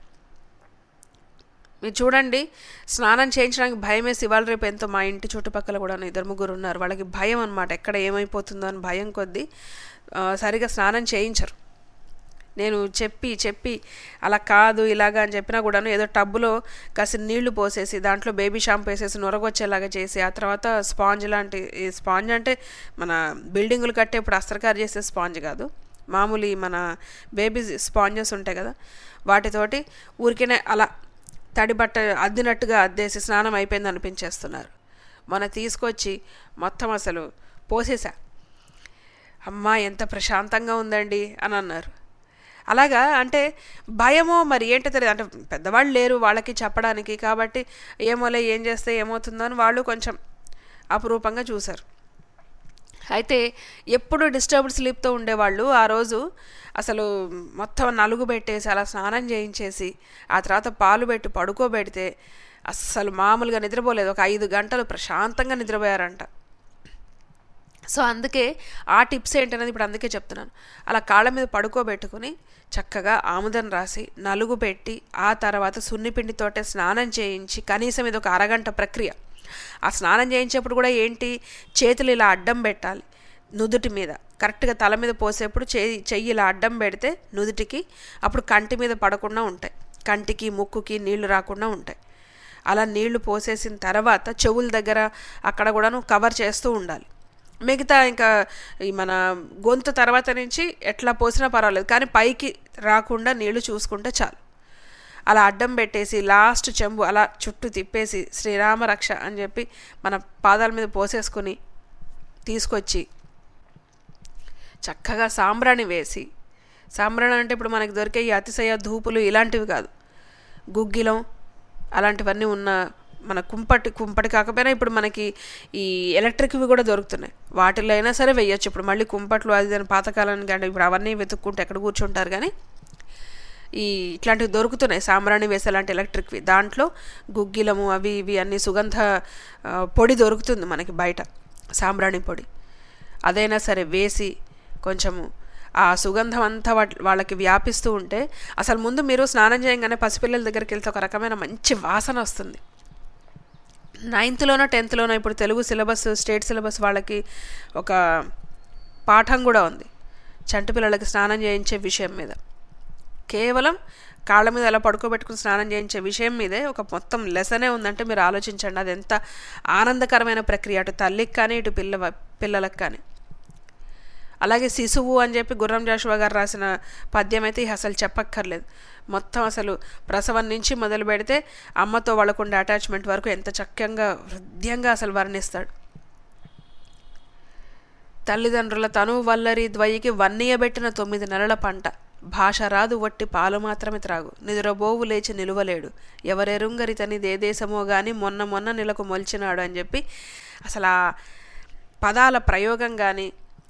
మీరు చూడండి స్నానం చేయించడానికి భయం వేసి ఇవాళ రేపు ఎంతో మా ఇంటి చుట్టుపక్కల కూడా ఇద్దరు ముగ్గురు ఉన్నారు వాళ్ళకి భయం అనమాట ఎక్కడ ఏమైపోతుందో అని భయం కొద్దీ ఆ, సరిగా స్నానం చేయించరు నేను చెప్పి చెప్పి అలా కాదు ఇలాగా అని చెప్పినా కూడాను ఏదో టబ్బులో కాసిన నీళ్లు పోసేసి దాంట్లో బేబీ షాంపూ వేసేసి నొరగొచ్చేలాగా చేసి ఆ తర్వాత స్పాంజ్ లాంటి ఈ స్పాంజ్ అంటే మన బిల్డింగులు కట్టే ఇప్పుడు అస్త్రకారు చేసే స్పాంజ్ కాదు మామూలు ఈ మన బేబీ స్పాంజెస్ ఉంటాయి కదా వాటితోటి ఊరికేనే అలా తడి బట్ట అద్దినట్టుగా అద్దేసి స్నానం అయిపోయింది అనిపించేస్తున్నారు మన తీసుకొచ్చి మొత్తం అసలు పోసేసా అమ్మా ఎంత ప్రశాంతంగా ఉందండి అని అన్నారు అలాగా అంటే భయమో మరి ఏంటో తెలియదు అంటే పెద్దవాళ్ళు లేరు వాళ్ళకి చెప్పడానికి కాబట్టి ఏమోలే ఏం చేస్తే ఏమవుతుందో అని వాళ్ళు కొంచెం అపురూపంగా చూశారు అయితే ఎప్పుడు డిస్టర్బ్డ్ స్లీప్తో ఉండేవాళ్ళు ఆ రోజు అసలు మొత్తం నలుగు పెట్టేసి అలా స్నానం చేయించేసి ఆ తర్వాత పాలు పెట్టి పడుకోబెడితే అస్సలు మామూలుగా నిద్రపోలేదు ఒక ఐదు గంటలు ప్రశాంతంగా నిద్రపోయారంట సో అందుకే ఆ టిప్స్ ఏంటనేది ఇప్పుడు అందుకే చెప్తున్నాను అలా కాళ్ళ మీద పడుకోబెట్టుకుని చక్కగా ఆముదం రాసి నలుగు పెట్టి ఆ తర్వాత సున్నిపిండితోటే స్నానం చేయించి కనీసం ఇది ఒక అరగంట ప్రక్రియ ఆ స్నానం చేయించేప్పుడు కూడా ఏంటి చేతులు ఇలా అడ్డం పెట్టాలి నుదుటి మీద కరెక్ట్గా తల మీద పోసేప్పుడు చెయ్యి చెయ్యి ఇలా అడ్డం పెడితే నుదుటికి అప్పుడు కంటి మీద పడకుండా ఉంటాయి కంటికి ముక్కుకి నీళ్లు రాకుండా ఉంటాయి అలా నీళ్లు పోసేసిన తర్వాత చెవుల దగ్గర అక్కడ కూడాను కవర్ చేస్తూ ఉండాలి మిగతా ఇంకా ఈ మన గొంతు తర్వాత నుంచి ఎట్లా పోసినా పర్వాలేదు కానీ పైకి రాకుండా నీళ్లు చూసుకుంటే చాలు అలా అడ్డం పెట్టేసి లాస్ట్ చెంబు అలా చుట్టూ తిప్పేసి శ్రీరామ రక్ష అని చెప్పి మన పాదాల మీద పోసేసుకుని తీసుకొచ్చి చక్కగా సాంబ్రాణి వేసి సాంబ్రాణి అంటే ఇప్పుడు మనకి దొరికే ఈ అతిశయ ధూపులు ఇలాంటివి కాదు గుగ్గిలం అలాంటివన్నీ ఉన్న మన కుంపటి కుంపటి కాకపోయినా ఇప్పుడు మనకి ఈ ఎలక్ట్రిక్వి కూడా దొరుకుతున్నాయి వాటిల్లో అయినా సరే వెయ్యొచ్చు ఇప్పుడు మళ్ళీ కుంపట్లు అది దాని పాతకాలానికి అంటే ఇప్పుడు అవన్నీ వెతుక్కుంటే ఎక్కడ కూర్చుంటారు కానీ ఈ ఇట్లాంటివి దొరుకుతున్నాయి సాంబ్రాణి వేసే లాంటి ఎలక్ట్రిక్వి దాంట్లో గుగ్గిలము అవి ఇవి అన్ని సుగంధ ఆ, పొడి దొరుకుతుంది మనకి బయట సాంబ్రాణి పొడి అదైనా సరే వేసి కొంచెము ఆ సుగంధం అంతా వాట్- వాళ్ళకి వ్యాపిస్తూ ఉంటే అసలు ముందు మీరు స్నానం చేయగానే పసిపిల్లల దగ్గరికి వెళ్తే ఒక రకమైన మంచి వాసన వస్తుంది నైన్త్లోనో టెన్త్లోనో ఇప్పుడు తెలుగు సిలబస్ స్టేట్ సిలబస్ వాళ్ళకి ఒక పాఠం కూడా ఉంది చంటి పిల్లలకి స్నానం చేయించే విషయం మీద కేవలం కాళ్ళ మీద అలా పడుకోబెట్టుకుని స్నానం చేయించే విషయం మీదే ఒక మొత్తం లెసనే ఉందంటే మీరు ఆలోచించండి అది ఎంత ఆనందకరమైన ప్రక్రియ అటు తల్లికి కానీ ఇటు పిల్ల పిల్లలకు కానీ అలాగే శిశువు అని చెప్పి గుర్రం జాషువా గారు రాసిన పద్యం అయితే ఇక అసలు చెప్పక్కర్లేదు మొత్తం అసలు ప్రసవం నుంచి మొదలు పెడితే అమ్మతో వాళ్ళకుండే అటాచ్మెంట్ వరకు ఎంత చక్కగా హృదయంగా అసలు వర్ణిస్తాడు తల్లిదండ్రుల తను వల్లరి ద్వయికి వన్నీయబెట్టిన తొమ్మిది నెలల పంట భాష రాదు వట్టి పాలు మాత్రమే త్రాగు నిద్రబోవు లేచి నిలువలేడు ఎవరెరుంగరితని దే దేశమో గాని మొన్న మొన్న నెలకు మొలిచినాడు అని చెప్పి అసలు ఆ పదాల ప్రయోగం కానీ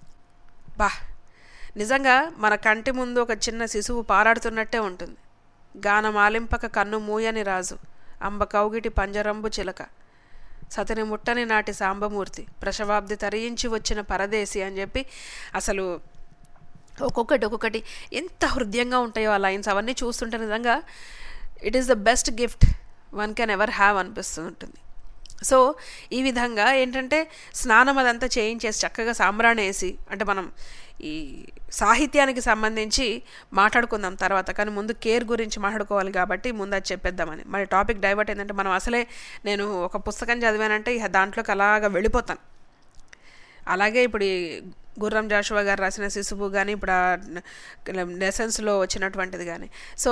బా నిజంగా మన కంటి ముందు ఒక చిన్న శిశువు పారాడుతున్నట్టే ఉంటుంది గానమాలింపక కన్ను మూయని రాజు అంబ కౌగిటి పంజరంబు చిలక సతని ముట్టని నాటి సాంబమూర్తి ప్రసవాబ్ది తరించి వచ్చిన పరదేశి అని చెప్పి అసలు ఒక్కొక్కటి ఒక్కొక్కటి ఎంత హృదయంగా ఉంటాయో ఆ లైన్స్ అవన్నీ చూస్తుంటే నిజంగా it is the best gift one can ever have అనిపిస్తూ ఉంటుంది సో ఈ విధంగా ఏంటంటే స్నానం అదంతా చేయించేసి చక్కగా సాంబ్రాణి వేసి అంటే మనం ఈ సాహిత్యానికి సంబంధించి మాట్లాడుకుందాం తర్వాత కానీ ముందు కేర్ గురించి మాట్లాడుకోవాలి కాబట్టి ముందు అది చెప్పేద్దామని మరి టాపిక్ డైవర్ట్ ఏంటంటే మనం అసలే నేను ఒక పుస్తకం చదివానంటే ఇక దాంట్లోకి అలాగా వెళ్ళిపోతాను అలాగే ఇప్పుడు ఈ గుర్రం జాషువా గారు రాసిన శిశువు కానీ ఇప్పుడు ఆ లెసన్స్లో వచ్చినటువంటిది కానీ సో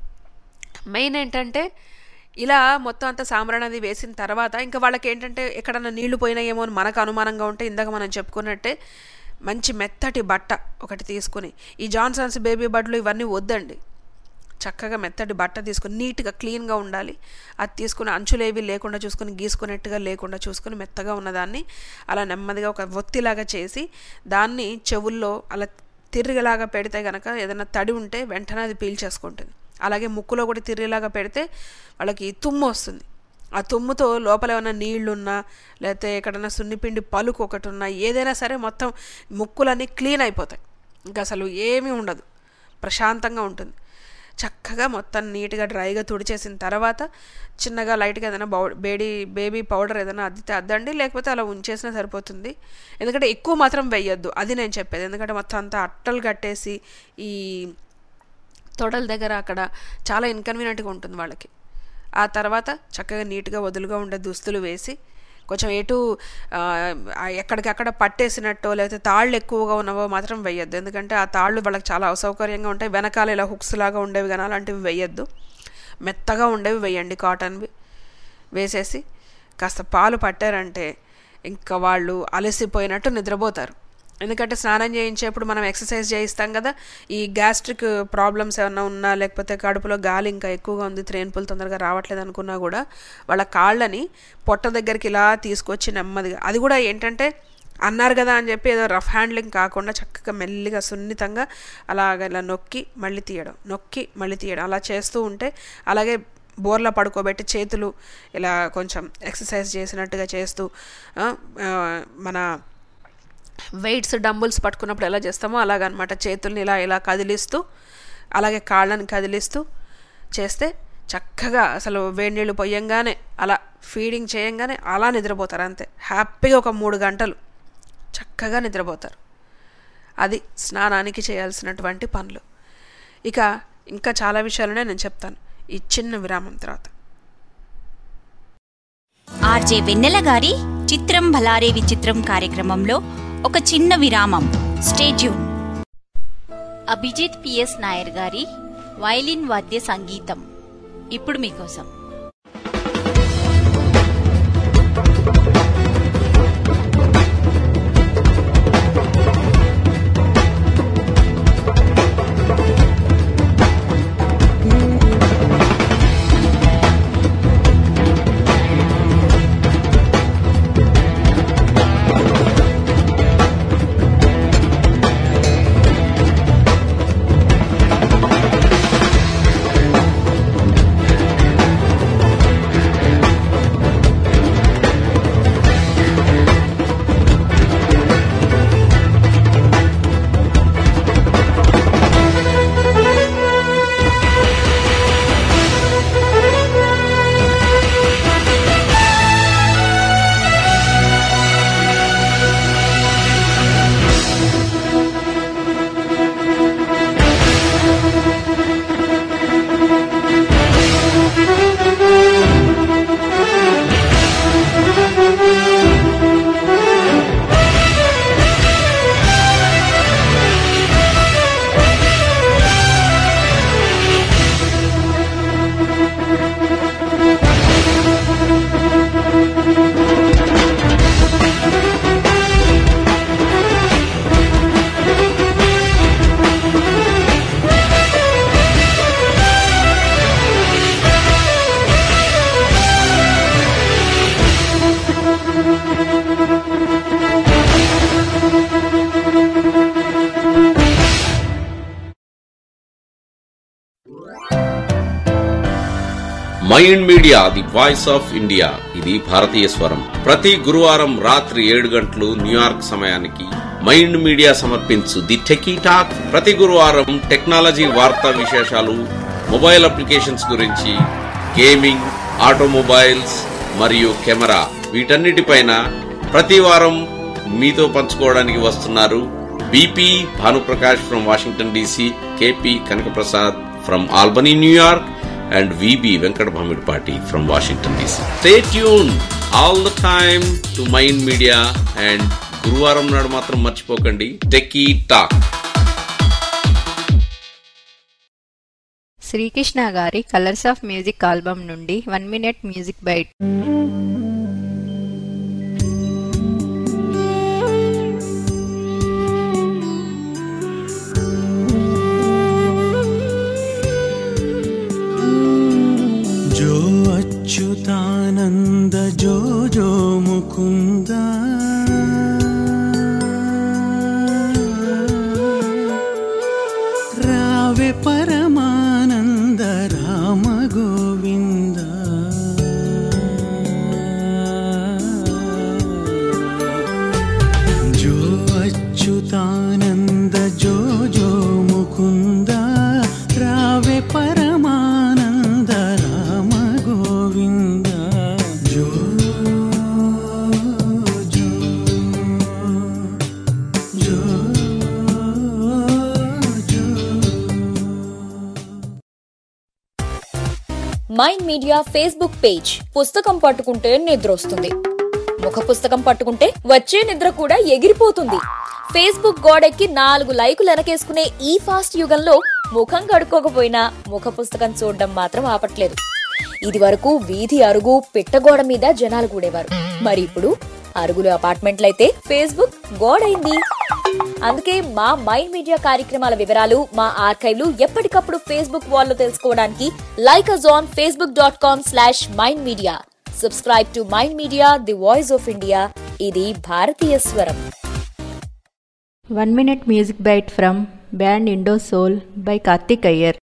మెయిన్ ఏంటంటే ఇలా మొత్తం అంతా సాంబ్రాణి అది వేసిన తర్వాత ఇంకా వాళ్ళకి ఏంటంటే ఎక్కడన్నా నీళ్లు పోయినాయేమో అని మనకు అనుమానంగా ఉంటే ఇందాక మనం చెప్పుకున్నట్టే మంచి మెత్తటి బట్ట ఒకటి తీసుకుని ఈ జాన్సన్స్ బేబీ బడ్లు ఇవన్నీ వద్దండి చక్కగా మెత్తటి బట్ట తీసుకుని నీట్గా క్లీన్గా ఉండాలి అది తీసుకుని అంచులేవి లేకుండా చూసుకుని గీసుకున్నట్టుగా లేకుండా చూసుకుని మెత్తగా ఉన్నదాన్ని అలా నెమ్మదిగా ఒక ఒత్తిలాగా చేసి దాన్ని చెవుల్లో అలా తిరిగిలాగా పెడితే కనుక ఏదైనా తడి ఉంటే వెంటనే అది పీల్చేసుకుంటుంది అలాగే ముక్కులో కూడా తిరిగిలాగా పెడితే వాళ్ళకి తుమ్ము వస్తుంది ఆ తుమ్ముతో లోపల ఏమైనా నీళ్లున్నా లేకపోతే ఎక్కడైనా సున్నిపిండి పలుకు ఒకటి ఉన్నా ఏదైనా సరే మొత్తం ముక్కులన్నీ క్లీన్ అయిపోతాయి ఇంకా అసలు ఏమీ ఉండదు ప్రశాంతంగా ఉంటుంది చక్కగా మొత్తం నీట్గా డ్రైగా తుడిచేసిన తర్వాత చిన్నగా లైట్గా ఏదైనా బౌ బేడీ బేబీ పౌడర్ ఏదైనా అద్దితే అద్దండి లేకపోతే అలా ఉంచేసినా సరిపోతుంది ఎందుకంటే ఎక్కువ మాత్రం వేయొద్దు అది నేను చెప్పేది ఎందుకంటే మొత్తం అంతా అట్టలు కట్టేసి ఈ తొడల దగ్గర అక్కడ చాలా ఇన్కన్వీనియంట్గా ఉంటుంది వాళ్ళకి ఆ తర్వాత చక్కగా నీట్గా వదులుగా ఉండే దుస్తులు వేసి కొంచెం ఎటు ఎక్కడికక్కడ పట్టేసినట్టో లేకపోతే తాళ్ళు ఎక్కువగా ఉన్నవో మాత్రం వేయద్దు ఎందుకంటే ఆ తాళ్ళు వాళ్ళకి చాలా అసౌకర్యంగా ఉంటాయి వెనకాల ఇలా హుక్స్ లాగా ఉండేవి కానీ అలాంటివి వేయద్దు మెత్తగా ఉండేవి వేయండి కాటన్వి వేసేసి కాస్త పాలు పట్టారంటే ఇంకా వాళ్ళు అలసిపోయినట్టు నిద్రపోతారు ఎందుకంటే స్నానం చేయించేప్పుడు మనం ఎక్సర్సైజ్ చేయిస్తాం కదా ఈ గ్యాస్ట్రిక్ ప్రాబ్లమ్స్ ఏమన్నా ఉన్నా లేకపోతే కడుపులో గాలి ఇంకా ఎక్కువగా ఉంది త్రేన్పులు తొందరగా రావట్లేదు అనుకున్నా కూడా వాళ్ళ కాళ్ళని పొట్ట దగ్గరికి ఇలా తీసుకొచ్చి నెమ్మదిగా అది కూడా ఏంటంటే అన్నారు కదా అని చెప్పి ఏదో రఫ్ హ్యాండ్లింగ్ కాకుండా చక్కగా మెల్లిగా సున్నితంగా అలాగ ఇలా నొక్కి మళ్ళీ తీయడం నొక్కి మళ్ళీ తీయడం అలా చేస్తూ ఉంటే అలాగే బోర్లా పడుకోబెట్టి చేతులు ఇలా కొంచెం ఎక్సర్సైజ్ చేసినట్టుగా చేస్తూ మన వెయిట్స్ డంబుల్స్ పట్టుకున్నప్పుడు ఎలా చేస్తామో అలాగనమాట చేతుల్ని ఇలా ఇలా కదిలిస్తూ అలాగే కాళ్ళని కదిలిస్తూ చేస్తే చక్కగా అసలు వేడి నీళ్ళు పొయ్యంగానే అలా ఫీడింగ్ చేయంగానే అలా నిద్రపోతారు అంతే హ్యాపీగా ఒక మూడు గంటలు చక్కగా నిద్రపోతారు అది స్నానానికి చేయాల్సినటువంటి పనులు ఇక ఇంకా చాలా విషయాలనే నేను చెప్తాను ఈ చిన్న విరామం తర్వాత ఆర్జే వెన్నెల గారి చిత్రం భలారే విచిత్రం కార్యక్రమంలో ఒక చిన్న విరామం స్టేట్యూన్ అభిజిత్ పిఎస్ నాయర్ గారి వైలిన్ వాద్య సంగీతం ఇప్పుడు మీకోసం Thank Mind Media the voice of India ఇది భారతీయ స్వరం ప్రతి గురువారం రాత్రి ఏడు గంటలు న్యూయార్క్ సమయానికి మైండ్ మీడియా సమర్పించు ది టెకీ టాక్ ప్రతి గురువారం టెక్నాలజీ వార్తా విశేషాలు మొబైల్ అప్లికేషన్స్ గురించి గేమింగ్ ఆటోమొబైల్స్ మరియు కెమెరా వీటన్నిటిపైన ప్రతి వారం మీతో పంచుకోవడానికి వస్తున్నారు BP Bhanuprakash from Washington DC KP Kanakaprasad from Albany New York and VB Venkat Bhamidpati from Washington DC. Stay tuned all the time to Mind Media and గురువారం నాడు మాత్రం మర్చిపోకండి టెక్కీ టాక్ శ్రీకృష్ణ గారి కలర్స్ ఆఫ్ మ్యూజిక్ ఆల్బమ్ నుండి వన్ మినిట్ మ్యూజిక్ బైట్ जो अच्युतानन्द जो जो मुकुन्द रावे परमानन्द राम गोविन्द जो अच्युतानन्द जो जो मुकुन्द रावे परमानन्द राम गोविन्द जो जो जो మైండ్ మీడియా ఫేస్బుక్ పేజ్ పుస్తకం పట్టుకుంటే నిద్ర వస్తుంది ముఖ పుస్తకం పట్టుకుంటే వచ్చే నిద్ర కూడా ఎగిరిపోతుంది ఫేస్బుక్ గోడెక్కి నాలుగు లైకులు వెనకేసుకునే ఈ ఫాస్ట్ యుగంలో ముఖం కడుక్కోకపోయినా ముఖ పుస్తకం చూడడం మాత్రం ఆపట్లేదు ఇది వరకు వీధి అరుగు పిట్టగోడ మీద జనాలు కూడేవారు మరి ఇప్పుడు అరుగులు అపార్ట్మెంట్లయితే ఫేస్బుక్ గోడైంది అందుకే మా మైండ్ మీడియా కార్యక్రమాల వివరాలు మా ఆర్కైవ్లు ఎప్పటికప్పుడు ఫేస్బుక్ వాల్లో తెలుసుకోవడానికి like us on Facebook dot com slash Mind Media subscribe to Mind Media the voice of India ఇది భారతీయ స్వరం one minute music bite from band Indo Soul by Karthik Iyer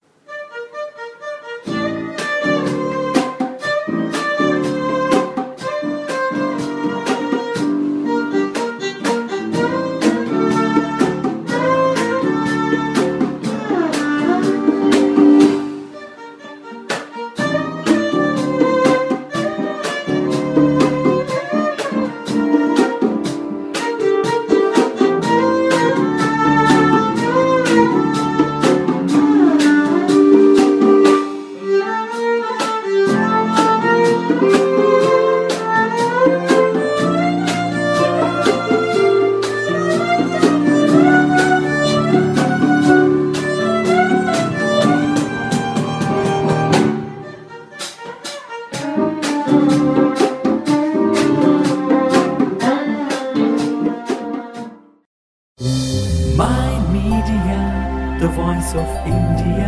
Mind Media, the voice of India.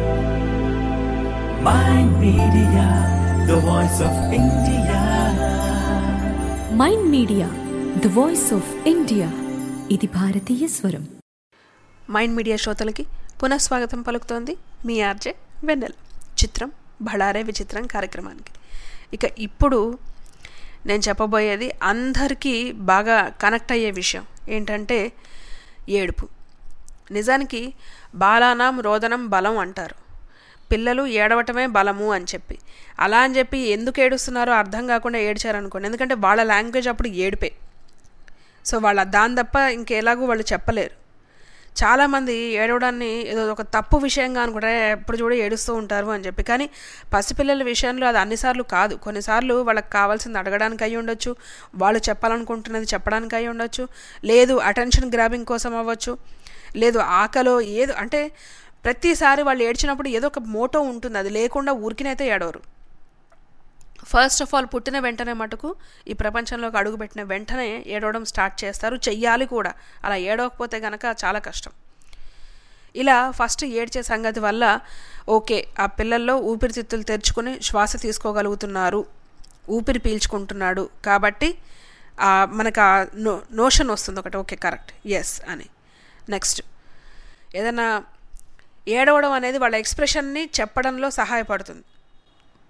Mind Media, the voice of India. Mind media the voice of India ఇది భారతీయ స్వరం mind media శ్రోతలకి పునఃస్వాగతం పలుకుతోంది మీ RJ వెన్నెల చిత్రం బళారే విచిత్రం కార్యక్రమానికి ఇక ఇప్పుడు నేను చెప్పబోయేది అందరికీ బాగా కనెక్ట్ అయ్యే విషయం ఏంటంటే ఏడుపు నిజానికి బాలానాం రోదనం బలం అంటారు పిల్లలు ఏడవటమే బలము అని చెప్పి అలా అని చెప్పి ఎందుకు ఏడుస్తున్నారో అర్థం కాకుండా ఏడ్చారనుకోండి ఎందుకంటే వాళ్ళ లాంగ్వేజ్ అప్పుడు ఏడుపే సో వాళ్ళ దాని తప్ప ఇంకెలాగూ వాళ్ళు చెప్పలేరు చాలామంది ఏడవడాన్ని ఏదో ఒక తప్పు విషయంగా అనుకుంటే ఎప్పుడు చూడ ఏడుస్తూ ఉంటారు అని చెప్పి కానీ పసిపిల్లల విషయంలో అది అన్నిసార్లు కాదు కొన్నిసార్లు వాళ్ళకి కావాల్సింది అడగడానికి అయి ఉండొచ్చు వాళ్ళు చెప్పాలనుకుంటున్నది చెప్పడానికి అయి ఉండొచ్చు లేదు అటెన్షన్ గ్రాబింగ్ కోసం అవ్వచ్చు లేదు ఆకలో ఏదో అంటే ప్రతిసారి వాళ్ళు ఏడ్చినప్పుడు ఏదో ఒక మోటో ఉంటుంది అది లేకుండా ఊరికినైతే ఏడవరు ఫస్ట్ ఆఫ్ ఆల్ పుట్టిన వెంటనే మటుకు ఈ ప్రపంచంలోకి అడుగుపెట్టిన వెంటనే ఏడవడం స్టార్ట్ చేస్తారు చెయ్యాలి కూడా అలా ఏడవకపోతే కనుక చాలా కష్టం ఇలా ఫస్ట్ ఏడ్చే సంగతి వల్ల ఓకే ఆ పిల్లల్లో ఊపిరితిత్తులు తెరుచుకుని శ్వాస తీసుకోగలుగుతున్నారు ఊపిరి పీల్చుకుంటున్నాడు కాబట్టి ఆ, మనకు ఆ నో నోషన్ వస్తుంది ఒకటి ఓకే కరెక్ట్ ఎస్ అని నెక్స్ట్ ఏదైనా ఏడవడం అనేది వాళ్ళ ఎక్స్ప్రెషన్ని చెప్పడంలో సహాయపడుతుంది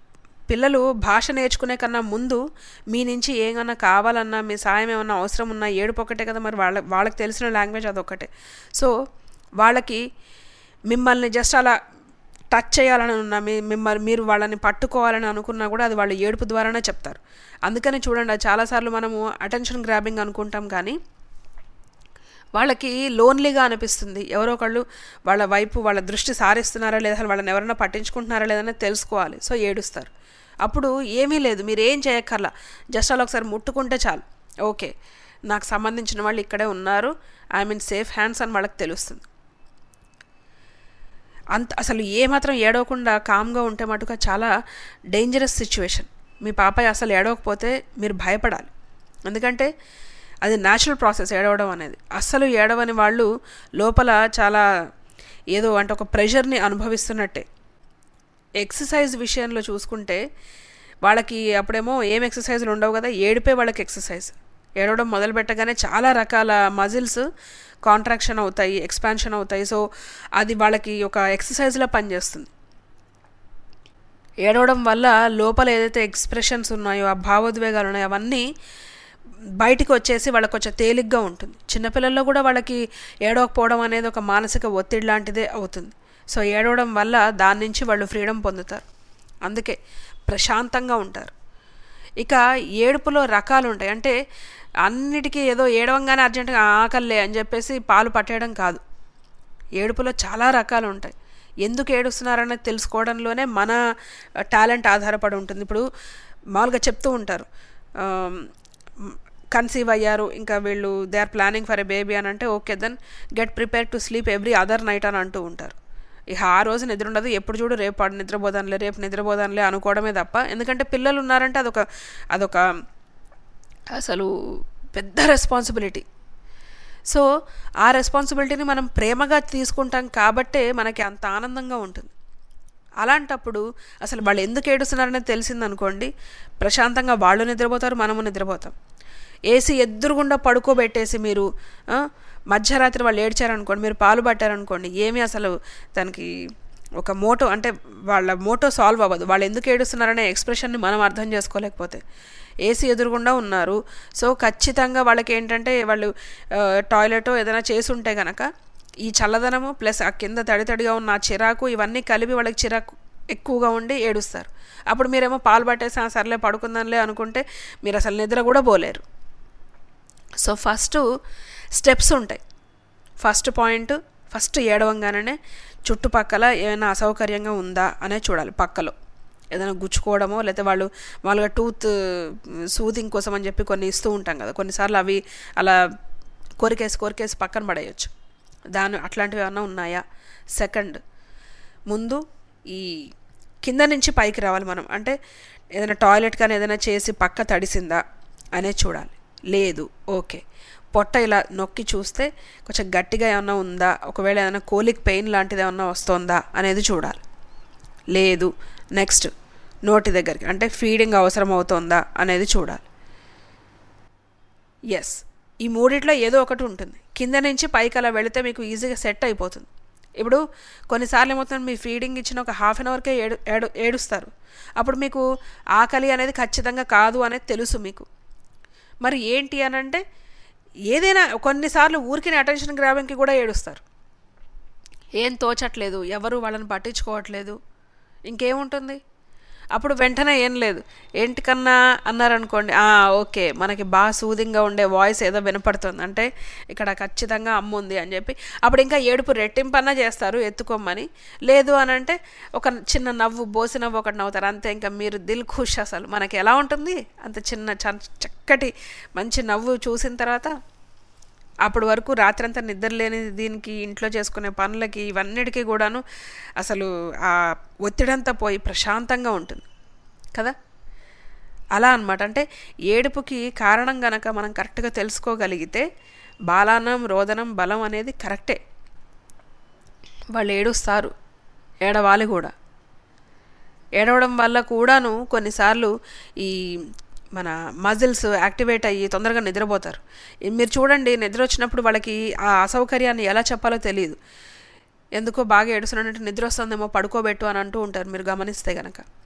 పిల్లలు భాష నేర్చుకునే కన్నా ముందు మీ నుంచి ఏమన్నా కావాలన్నా మీ సాయం ఏమన్నా అవసరం ఉన్నా ఏడుపు ఒకటే కదా మరి వాళ్ళ వాళ్ళకి తెలిసిన లాంగ్వేజ్ అదొక్కటే సో వాళ్ళకి మిమ్మల్ని జస్ట్ అలా టచ్ చేయాలని ఉన్నా మీ మిమ్మల్ని మీరు వాళ్ళని పట్టుకోవాలని అనుకున్నా కూడా అది వాళ్ళు ఏడుపు ద్వారానే చెప్తారు అందుకని చూడండి అది చాలాసార్లు మనము అటెన్షన్ గ్రాబింగ్ అనుకుంటాం కానీ వాళ్ళకి లోన్లీగా అనిపిస్తుంది ఎవరో ఒకళ్ళు వాళ్ళ వైపు వాళ్ళ దృష్టి సారిస్తున్నారా లేదా అసలు వాళ్ళని ఎవరైనా పట్టించుకుంటున్నారా లేదని తెలుసుకోవాలి సో ఏడుస్తారు అప్పుడు ఏమీ లేదు మీరు ఏం చేయక్కర్లా జస్ట్ అలా ఒకసారి ముట్టుకుంటే చాలు ఓకే నాకు సంబంధించిన వాళ్ళు ఇక్కడే ఉన్నారు ఐ మీన్ సేఫ్ హ్యాండ్స్ అని వాళ్ళకి తెలుస్తుంది అంత అసలు ఏమాత్రం ఏడవకుండా కామ్గా ఉంటే మటుకు చాలా డేంజరస్ సిచ్యువేషన్ మీ పాప అసలు ఏడవకపోతే మీరు భయపడాలి ఎందుకంటే అది న్యాచురల్ ప్రాసెస్ ఏడవడం అనేది అస్సలు ఏడవని వాళ్ళు లోపల చాలా ఏదో అంటే ఒక ప్రెషర్ని అనుభవిస్తున్నట్టే ఎక్సర్సైజ్ విషయంలో చూసుకుంటే వాళ్ళకి అప్పుడేమో ఏం ఎక్సర్సైజ్లు ఉండవు కదా ఏడిపే వాళ్ళకి ఎక్సర్సైజ్ ఏడవడం మొదలు పెట్టగానే చాలా రకాల మజిల్స్ కాంట్రాక్షన్ అవుతాయి ఎక్స్పాన్షన్ అవుతాయి సో అది వాళ్ళకి ఒక ఎక్సర్సైజ్లా పనిచేస్తుంది ఏడవడం వల్ల లోపల ఏదైతే ఎక్స్ప్రెషన్స్ ఉన్నాయో ఆ భావోద్వేగాలు ఉన్నాయో అవన్నీ బయటికి వచ్చేసి వాళ్ళకి కొంచెం తేలిగ్గా ఉంటుంది చిన్నపిల్లల్లో కూడా వాళ్ళకి ఏడవకపోవడం అనేది ఒక మానసిక ఒత్తిడి లాంటిదే అవుతుంది సో ఏడవడం వల్ల దాని నుంచి వాళ్ళు ఫ్రీడమ్ పొందుతారు అందుకే ప్రశాంతంగా ఉంటారు ఇక ఏడుపులో రకాలు ఉంటాయి అంటే అన్నిటికీ ఏదో ఏడవంగానే అర్జెంటుగా ఆకల్లే అని చెప్పేసి పాలు పట్టేయడం కాదు ఏడుపులో చాలా రకాలు ఉంటాయి ఎందుకు ఏడుస్తున్నారనేది తెలుసుకోవడంలోనే మన టాలెంట్ ఆధారపడి ఉంటుంది ఇప్పుడు మామూలుగా చెప్తూ ఉంటారు కన్సీవ్ అయ్యారు ఇంకా వీళ్ళు they are planning for a baby అని అంటే okay then get prepare to sleep every other night అని అంటూ ఉంటారు ఇక ఆ రోజు నిద్ర ఉండదు ఎప్పుడు చూడు రేపు పాడు నిద్రపోదానులే రేపు నిద్రపోదానులే అనుకోవడమే తప్ప ఎందుకంటే పిల్లలు ఉన్నారంటే అదొక అదొక అసలు పెద్ద రెస్పాన్సిబిలిటీ సో ఆ రెస్పాన్సిబిలిటీని మనం ప్రేమగా తీసుకుంటాం కాబట్టే మనకి అంత ఆనందంగా ఉంటుంది అలాంటప్పుడు అసలు వాళ్ళు ఎందుకు ఏడుస్తున్నారనేది తెలిసిందనుకోండి ప్రశాంతంగా వాళ్ళు నిద్రపోతారు మనము నిద్రపోతాం ఏసీ ఎదురుగుండా పడుకోబెట్టేసి మీరు మధ్యరాత్రి వాళ్ళు ఏడ్చారనుకోండి మీరు పాలు పట్టారనుకోండి ఏమీ అసలు దానికి ఒక మోటో అంటే వాళ్ళ మోటో సాల్వ్ అవ్వదు వాళ్ళు ఎందుకు ఏడుస్తున్నారనే ఎక్స్ప్రెషన్ని మనం అర్థం చేసుకోలేకపోతే ఏసీ ఎదురుగుండా ఉన్నారు సో ఖచ్చితంగా వాళ్ళకి ఏంటంటే వాళ్ళు టాయిలెట్ ఏదైనా చేసి ఉంటే కనుక ఈ చల్లదనము ప్లస్ ఆ కింద తడి తడిగా ఉన్న ఆ చిరాకు ఇవన్నీ కలిపి వాళ్ళకి చిరాకు ఎక్కువగా ఉండి ఏడుస్తారు అప్పుడు మీరేమో పాలు పట్టేసి సర్లే పడుకుందాంలే అనుకుంటే మీరు అసలు నిద్ర కూడా పోలేరు సో ఫస్ట్ స్టెప్స్ ఉంటాయి ఫస్ట్ పాయింట్ ఫస్ట్ ఏడవంగానే చుట్టుపక్కల ఏమైనా అసౌకర్యంగా ఉందా అనే చూడాలి పక్కలో ఏదైనా గుచ్చుకోవడమో లేకపోతే వాళ్ళు మామూలుగా టూత్ సూదింగ్ కోసం అని చెప్పి కొన్ని ఇస్తూ ఉంటాం కదా కొన్నిసార్లు అవి అలా కొరికేసి కొరికేసి పక్కన పడేయచ్చు దాని అట్లాంటివి ఏమైనా ఉన్నాయా సెకండ్ ముందు ఈ కింద నుంచి పైకి రావాలి మనం అంటే ఏదైనా టాయిలెట్ కానీ ఏదైనా చేసి పక్క తడిసిందా అనేది చూడాలి లేదు ఓకే పొట్ట ఇలా నొక్కి చూస్తే కొంచెం గట్టిగా ఏమన్నా ఉందా ఒకవేళ ఏదైనా కోలిక్ పెయిన్ లాంటిది ఏమన్నా వస్తుందా అనేది చూడాలి లేదు నెక్స్ట్ నోటి దగ్గరికి అంటే ఫీడింగ్ అవసరం అవుతుందా అనేది చూడాలి ఎస్ ఈ మూడిట్లో ఏదో ఒకటి ఉంటుంది కింద నుంచి పైకి అలా వెళితే మీకు ఈజీగా సెట్ అయిపోతుంది ఇప్పుడు కొన్నిసార్లు ఏమవుతుంది మీ ఫీడింగ్ ఇచ్చిన ఒక హాఫ్ అన్ అవర్కే ఏడు ఏడు ఏడుస్తారు అప్పుడు మీకు ఆకలి అనేది ఖచ్చితంగా కాదు అనేది తెలుసు మీకు మరి ఏంటి అని అంటే ఏదైనా కొన్నిసార్లు ఊరికి అటెన్షన్ గ్రాబింగ్కి కూడా ఏడుస్తారు ఏం తోచట్లేదు ఎవరు వాళ్ళని పట్టించుకోవట్లేదు ఇంకేముంటుంది అప్పుడు వెంటనే ఏం లేదు ఏంటికన్నా అన్నారనుకోండి ఓకే మనకి బాగా సూదింగ్గా ఉండే వాయిస్ ఏదో వినపడుతుంది అంటే ఇక్కడ ఖచ్చితంగా అమ్మ ఉంది అని చెప్పి అప్పుడు ఇంకా ఏడుపు రెట్టింపన్నా చేస్తారు ఎత్తుకోమని లేదు అని అంటే ఒక చిన్న నవ్వు బోసి నవ్వు ఒకటి నవ్వుతారు అంతే ఇంకా మీరు దిల్ ఖుష్ అసలు మనకి ఎలా ఉంటుంది అంత చిన్న చక్కటి మంచి నవ్వు చూసిన తర్వాత అప్పటి వరకు రాత్రంతా నిద్రలేని దీనికి ఇంట్లో చేసుకునే పనులకి ఇవన్నిటికీ కూడాను అసలు ఆ ఒత్తిడంతా పోయి ప్రశాంతంగా ఉంటుంది కదా అలా అనమాట అంటే ఏడుపుకి కారణం గనక మనం కరెక్ట్గా తెలుసుకోగలిగితే బాలానం రోదనం బలం అనేది కరెక్టే వాళ్ళు ఏడుస్తారు ఏడవాలి కూడా ఏడవడం వల్ల కూడాను కొన్నిసార్లు ఈ మన మజిల్స్ యాక్టివేట్ అయ్యి తొందరగా నిద్రపోతారు మీరు చూడండి నిద్ర వచ్చినప్పుడు వాళ్ళకి ఆ అసౌకర్యాన్ని ఎలా చెప్పాలో తెలియదు ఎందుకో బాగా ఏడుస్తున్నట్టు నిద్ర వస్తుందేమో పడుకోబెట్టు అని అంటూ ఉంటారు మీరు గమనిస్తే గనక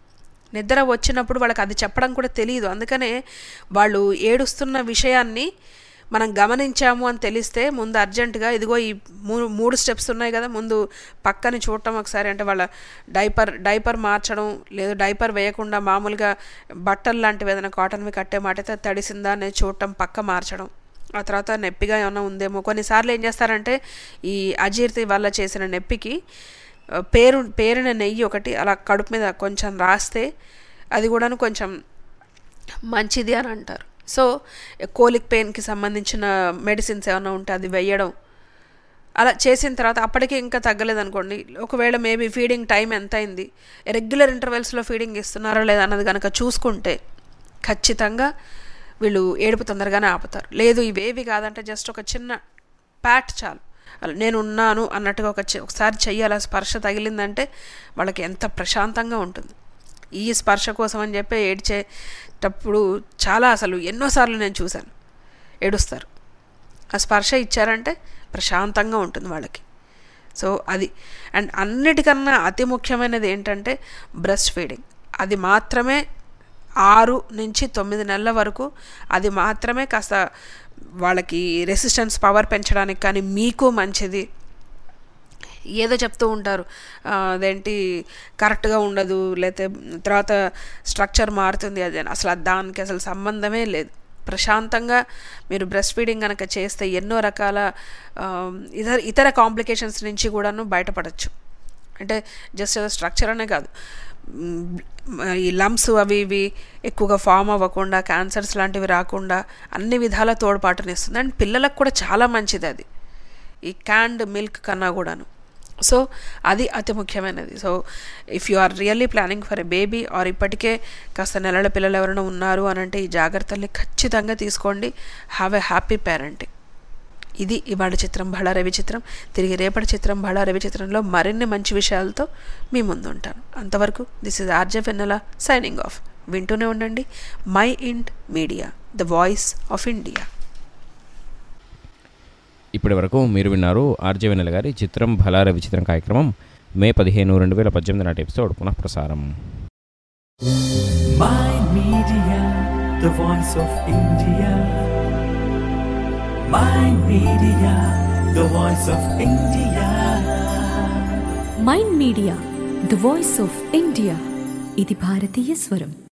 నిద్ర వచ్చినప్పుడు వాళ్ళకి అది చెప్పడం కూడా తెలియదు అందుకనే వాళ్ళు ఏడుస్తున్న విషయాన్ని మనం గమనించాము అని తెలిస్తే ముందు అర్జెంటుగా ఇదిగో ఈ మూడు మూడు స్టెప్స్ ఉన్నాయి కదా ముందు పక్కని చూడటం ఒకసారి అంటే వాళ్ళ డైపర్ డైపర్ మార్చడం లేదు డైపర్ వేయకుండా మామూలుగా బట్టలు లాంటివి ఏదైనా కాటన్వి కట్టే మాట అయితే తడిసిందా అనేది చూడటం పక్క మార్చడం ఆ తర్వాత నొప్పిగా ఏమైనా ఉందేమో కొన్నిసార్లు ఏం చేస్తారంటే ఈ అజీర్తి వల్ల చేసిన నొప్పికి ఆ, పేరు పేరిన నెయ్యి ఒకటి అలా కడుపు మీద కొంచెం రాస్తే అది కూడాను కొంచెం మంచిది అని అంటారు సో కోలిక్ పెయిన్కి సంబంధించిన మెడిసిన్స్ ఏమైనా ఉంటే అది వేయడం అలా చేసిన తర్వాత అప్పటికి ఇంకా తగ్గలేదు అనుకోండి ఒకవేళ మేబీ ఫీడింగ్ టైం ఎంత అయింది రెగ్యులర్ ఇంటర్వెల్స్లో ఫీడింగ్ ఇస్తున్నారా లేదా అన్నది కనుక చూసుకుంటే ఖచ్చితంగా వీళ్ళు ఏడుపు తొందరగానే ఆపుతారు లేదు ఇవేవి కాదంటే జస్ట్ ఒక చిన్న ప్యాట్ చాలు అలా నేను ఉన్నాను అన్నట్టుగా ఒక చి- ఒకసారి చెయ్యాలి ఆ స్పర్శ తగిలిందంటే వాళ్ళకి ఎంత ప్రశాంతంగా ఉంటుంది ఈ స్పర్శ కోసం అని చెప్పి ఏడ్చేటప్పుడు చాలా అసలు ఎన్నోసార్లు నేను చూశాను ఏడుస్తారు ఆ స్పర్శ ఇచ్చారంటే ప్రశాంతంగా ఉంటుంది వాళ్ళకి సో అది అండ్ అన్నిటికన్నా అతి ముఖ్యమైనది ఏంటంటే బ్రెస్ట్ ఫీడింగ్ అది మాత్రమే ఆరు నుంచి తొమ్మిది నెలల వరకు అది మాత్రమే కాస్త వాళ్ళకి రెసిస్టెన్స్ పవర్ పెంచడానికి కానీ మీకు మంచిది ఏదో చెప్తూ ఉంటారు ఆ, అదేంటి కరెక్ట్గా ఉండదు లేకపోతే తర్వాత స్ట్రక్చర్ మారుతుంది అది అని. అసలు అది దానికి అసలు సంబంధమే లేదు ప్రశాంతంగా మీరు బ్రెస్ట్ ఫీడింగ్ కనుక చేస్తే ఎన్నో రకాల ఆ, ఇతర ఇతర కాంప్లికేషన్స్ నుంచి కూడాను బయటపడచ్చు అంటే జస్ట్ స్ట్రక్చర్ అనే కాదు మ్, ఈ లమ్స్ అవి ఇవి ఎక్కువగా ఫామ్ అవ్వకుండా క్యాన్సర్స్ లాంటివి రాకుండా అన్ని విధాల తోడ్పాటునిస్తుంది అండ్ పిల్లలకు కూడా చాలా మంచిది అది ఈ క్యాండ్ మిల్క్ కన్నా కూడాను సో అది అతి ముఖ్యమైనది so if you are really planning for a baby or ఇప్పటికే కాస్త నెలల పిల్లలు ఎవరైనా ఉన్నారు అని అంటే ఈ జాగ్రత్తల్ని ఖచ్చితంగా తీసుకోండి హ్యావ్ ఎ హ్యాపీ పేరెంటింగ్ ఇది ఇవాళ చిత్రం బళా రవి చిత్రం తిరిగి రేపటి చిత్రం బళా రవి చిత్రంలో మరిన్ని మంచి విషయాలతో మీ ముందు ఉంటాను అంతవరకు this is RJ Vennela signing off వింటూనే ఉండండి Mind Media the voice of India ఇప్పటి వరకు మీరు విన్నారు ఆర్జే వెన్నెల గారి చిత్రం భలార విచిత్రం కార్యక్రమం మే పదిహేను రెండు వేల పద్దెనిమిది నాటి ఎపిసోడ్ పునఃప్రసారం My Media, the voice of India. My Media, the voice of India. Mind media the voice of India ఇది భారతీయ స్వరం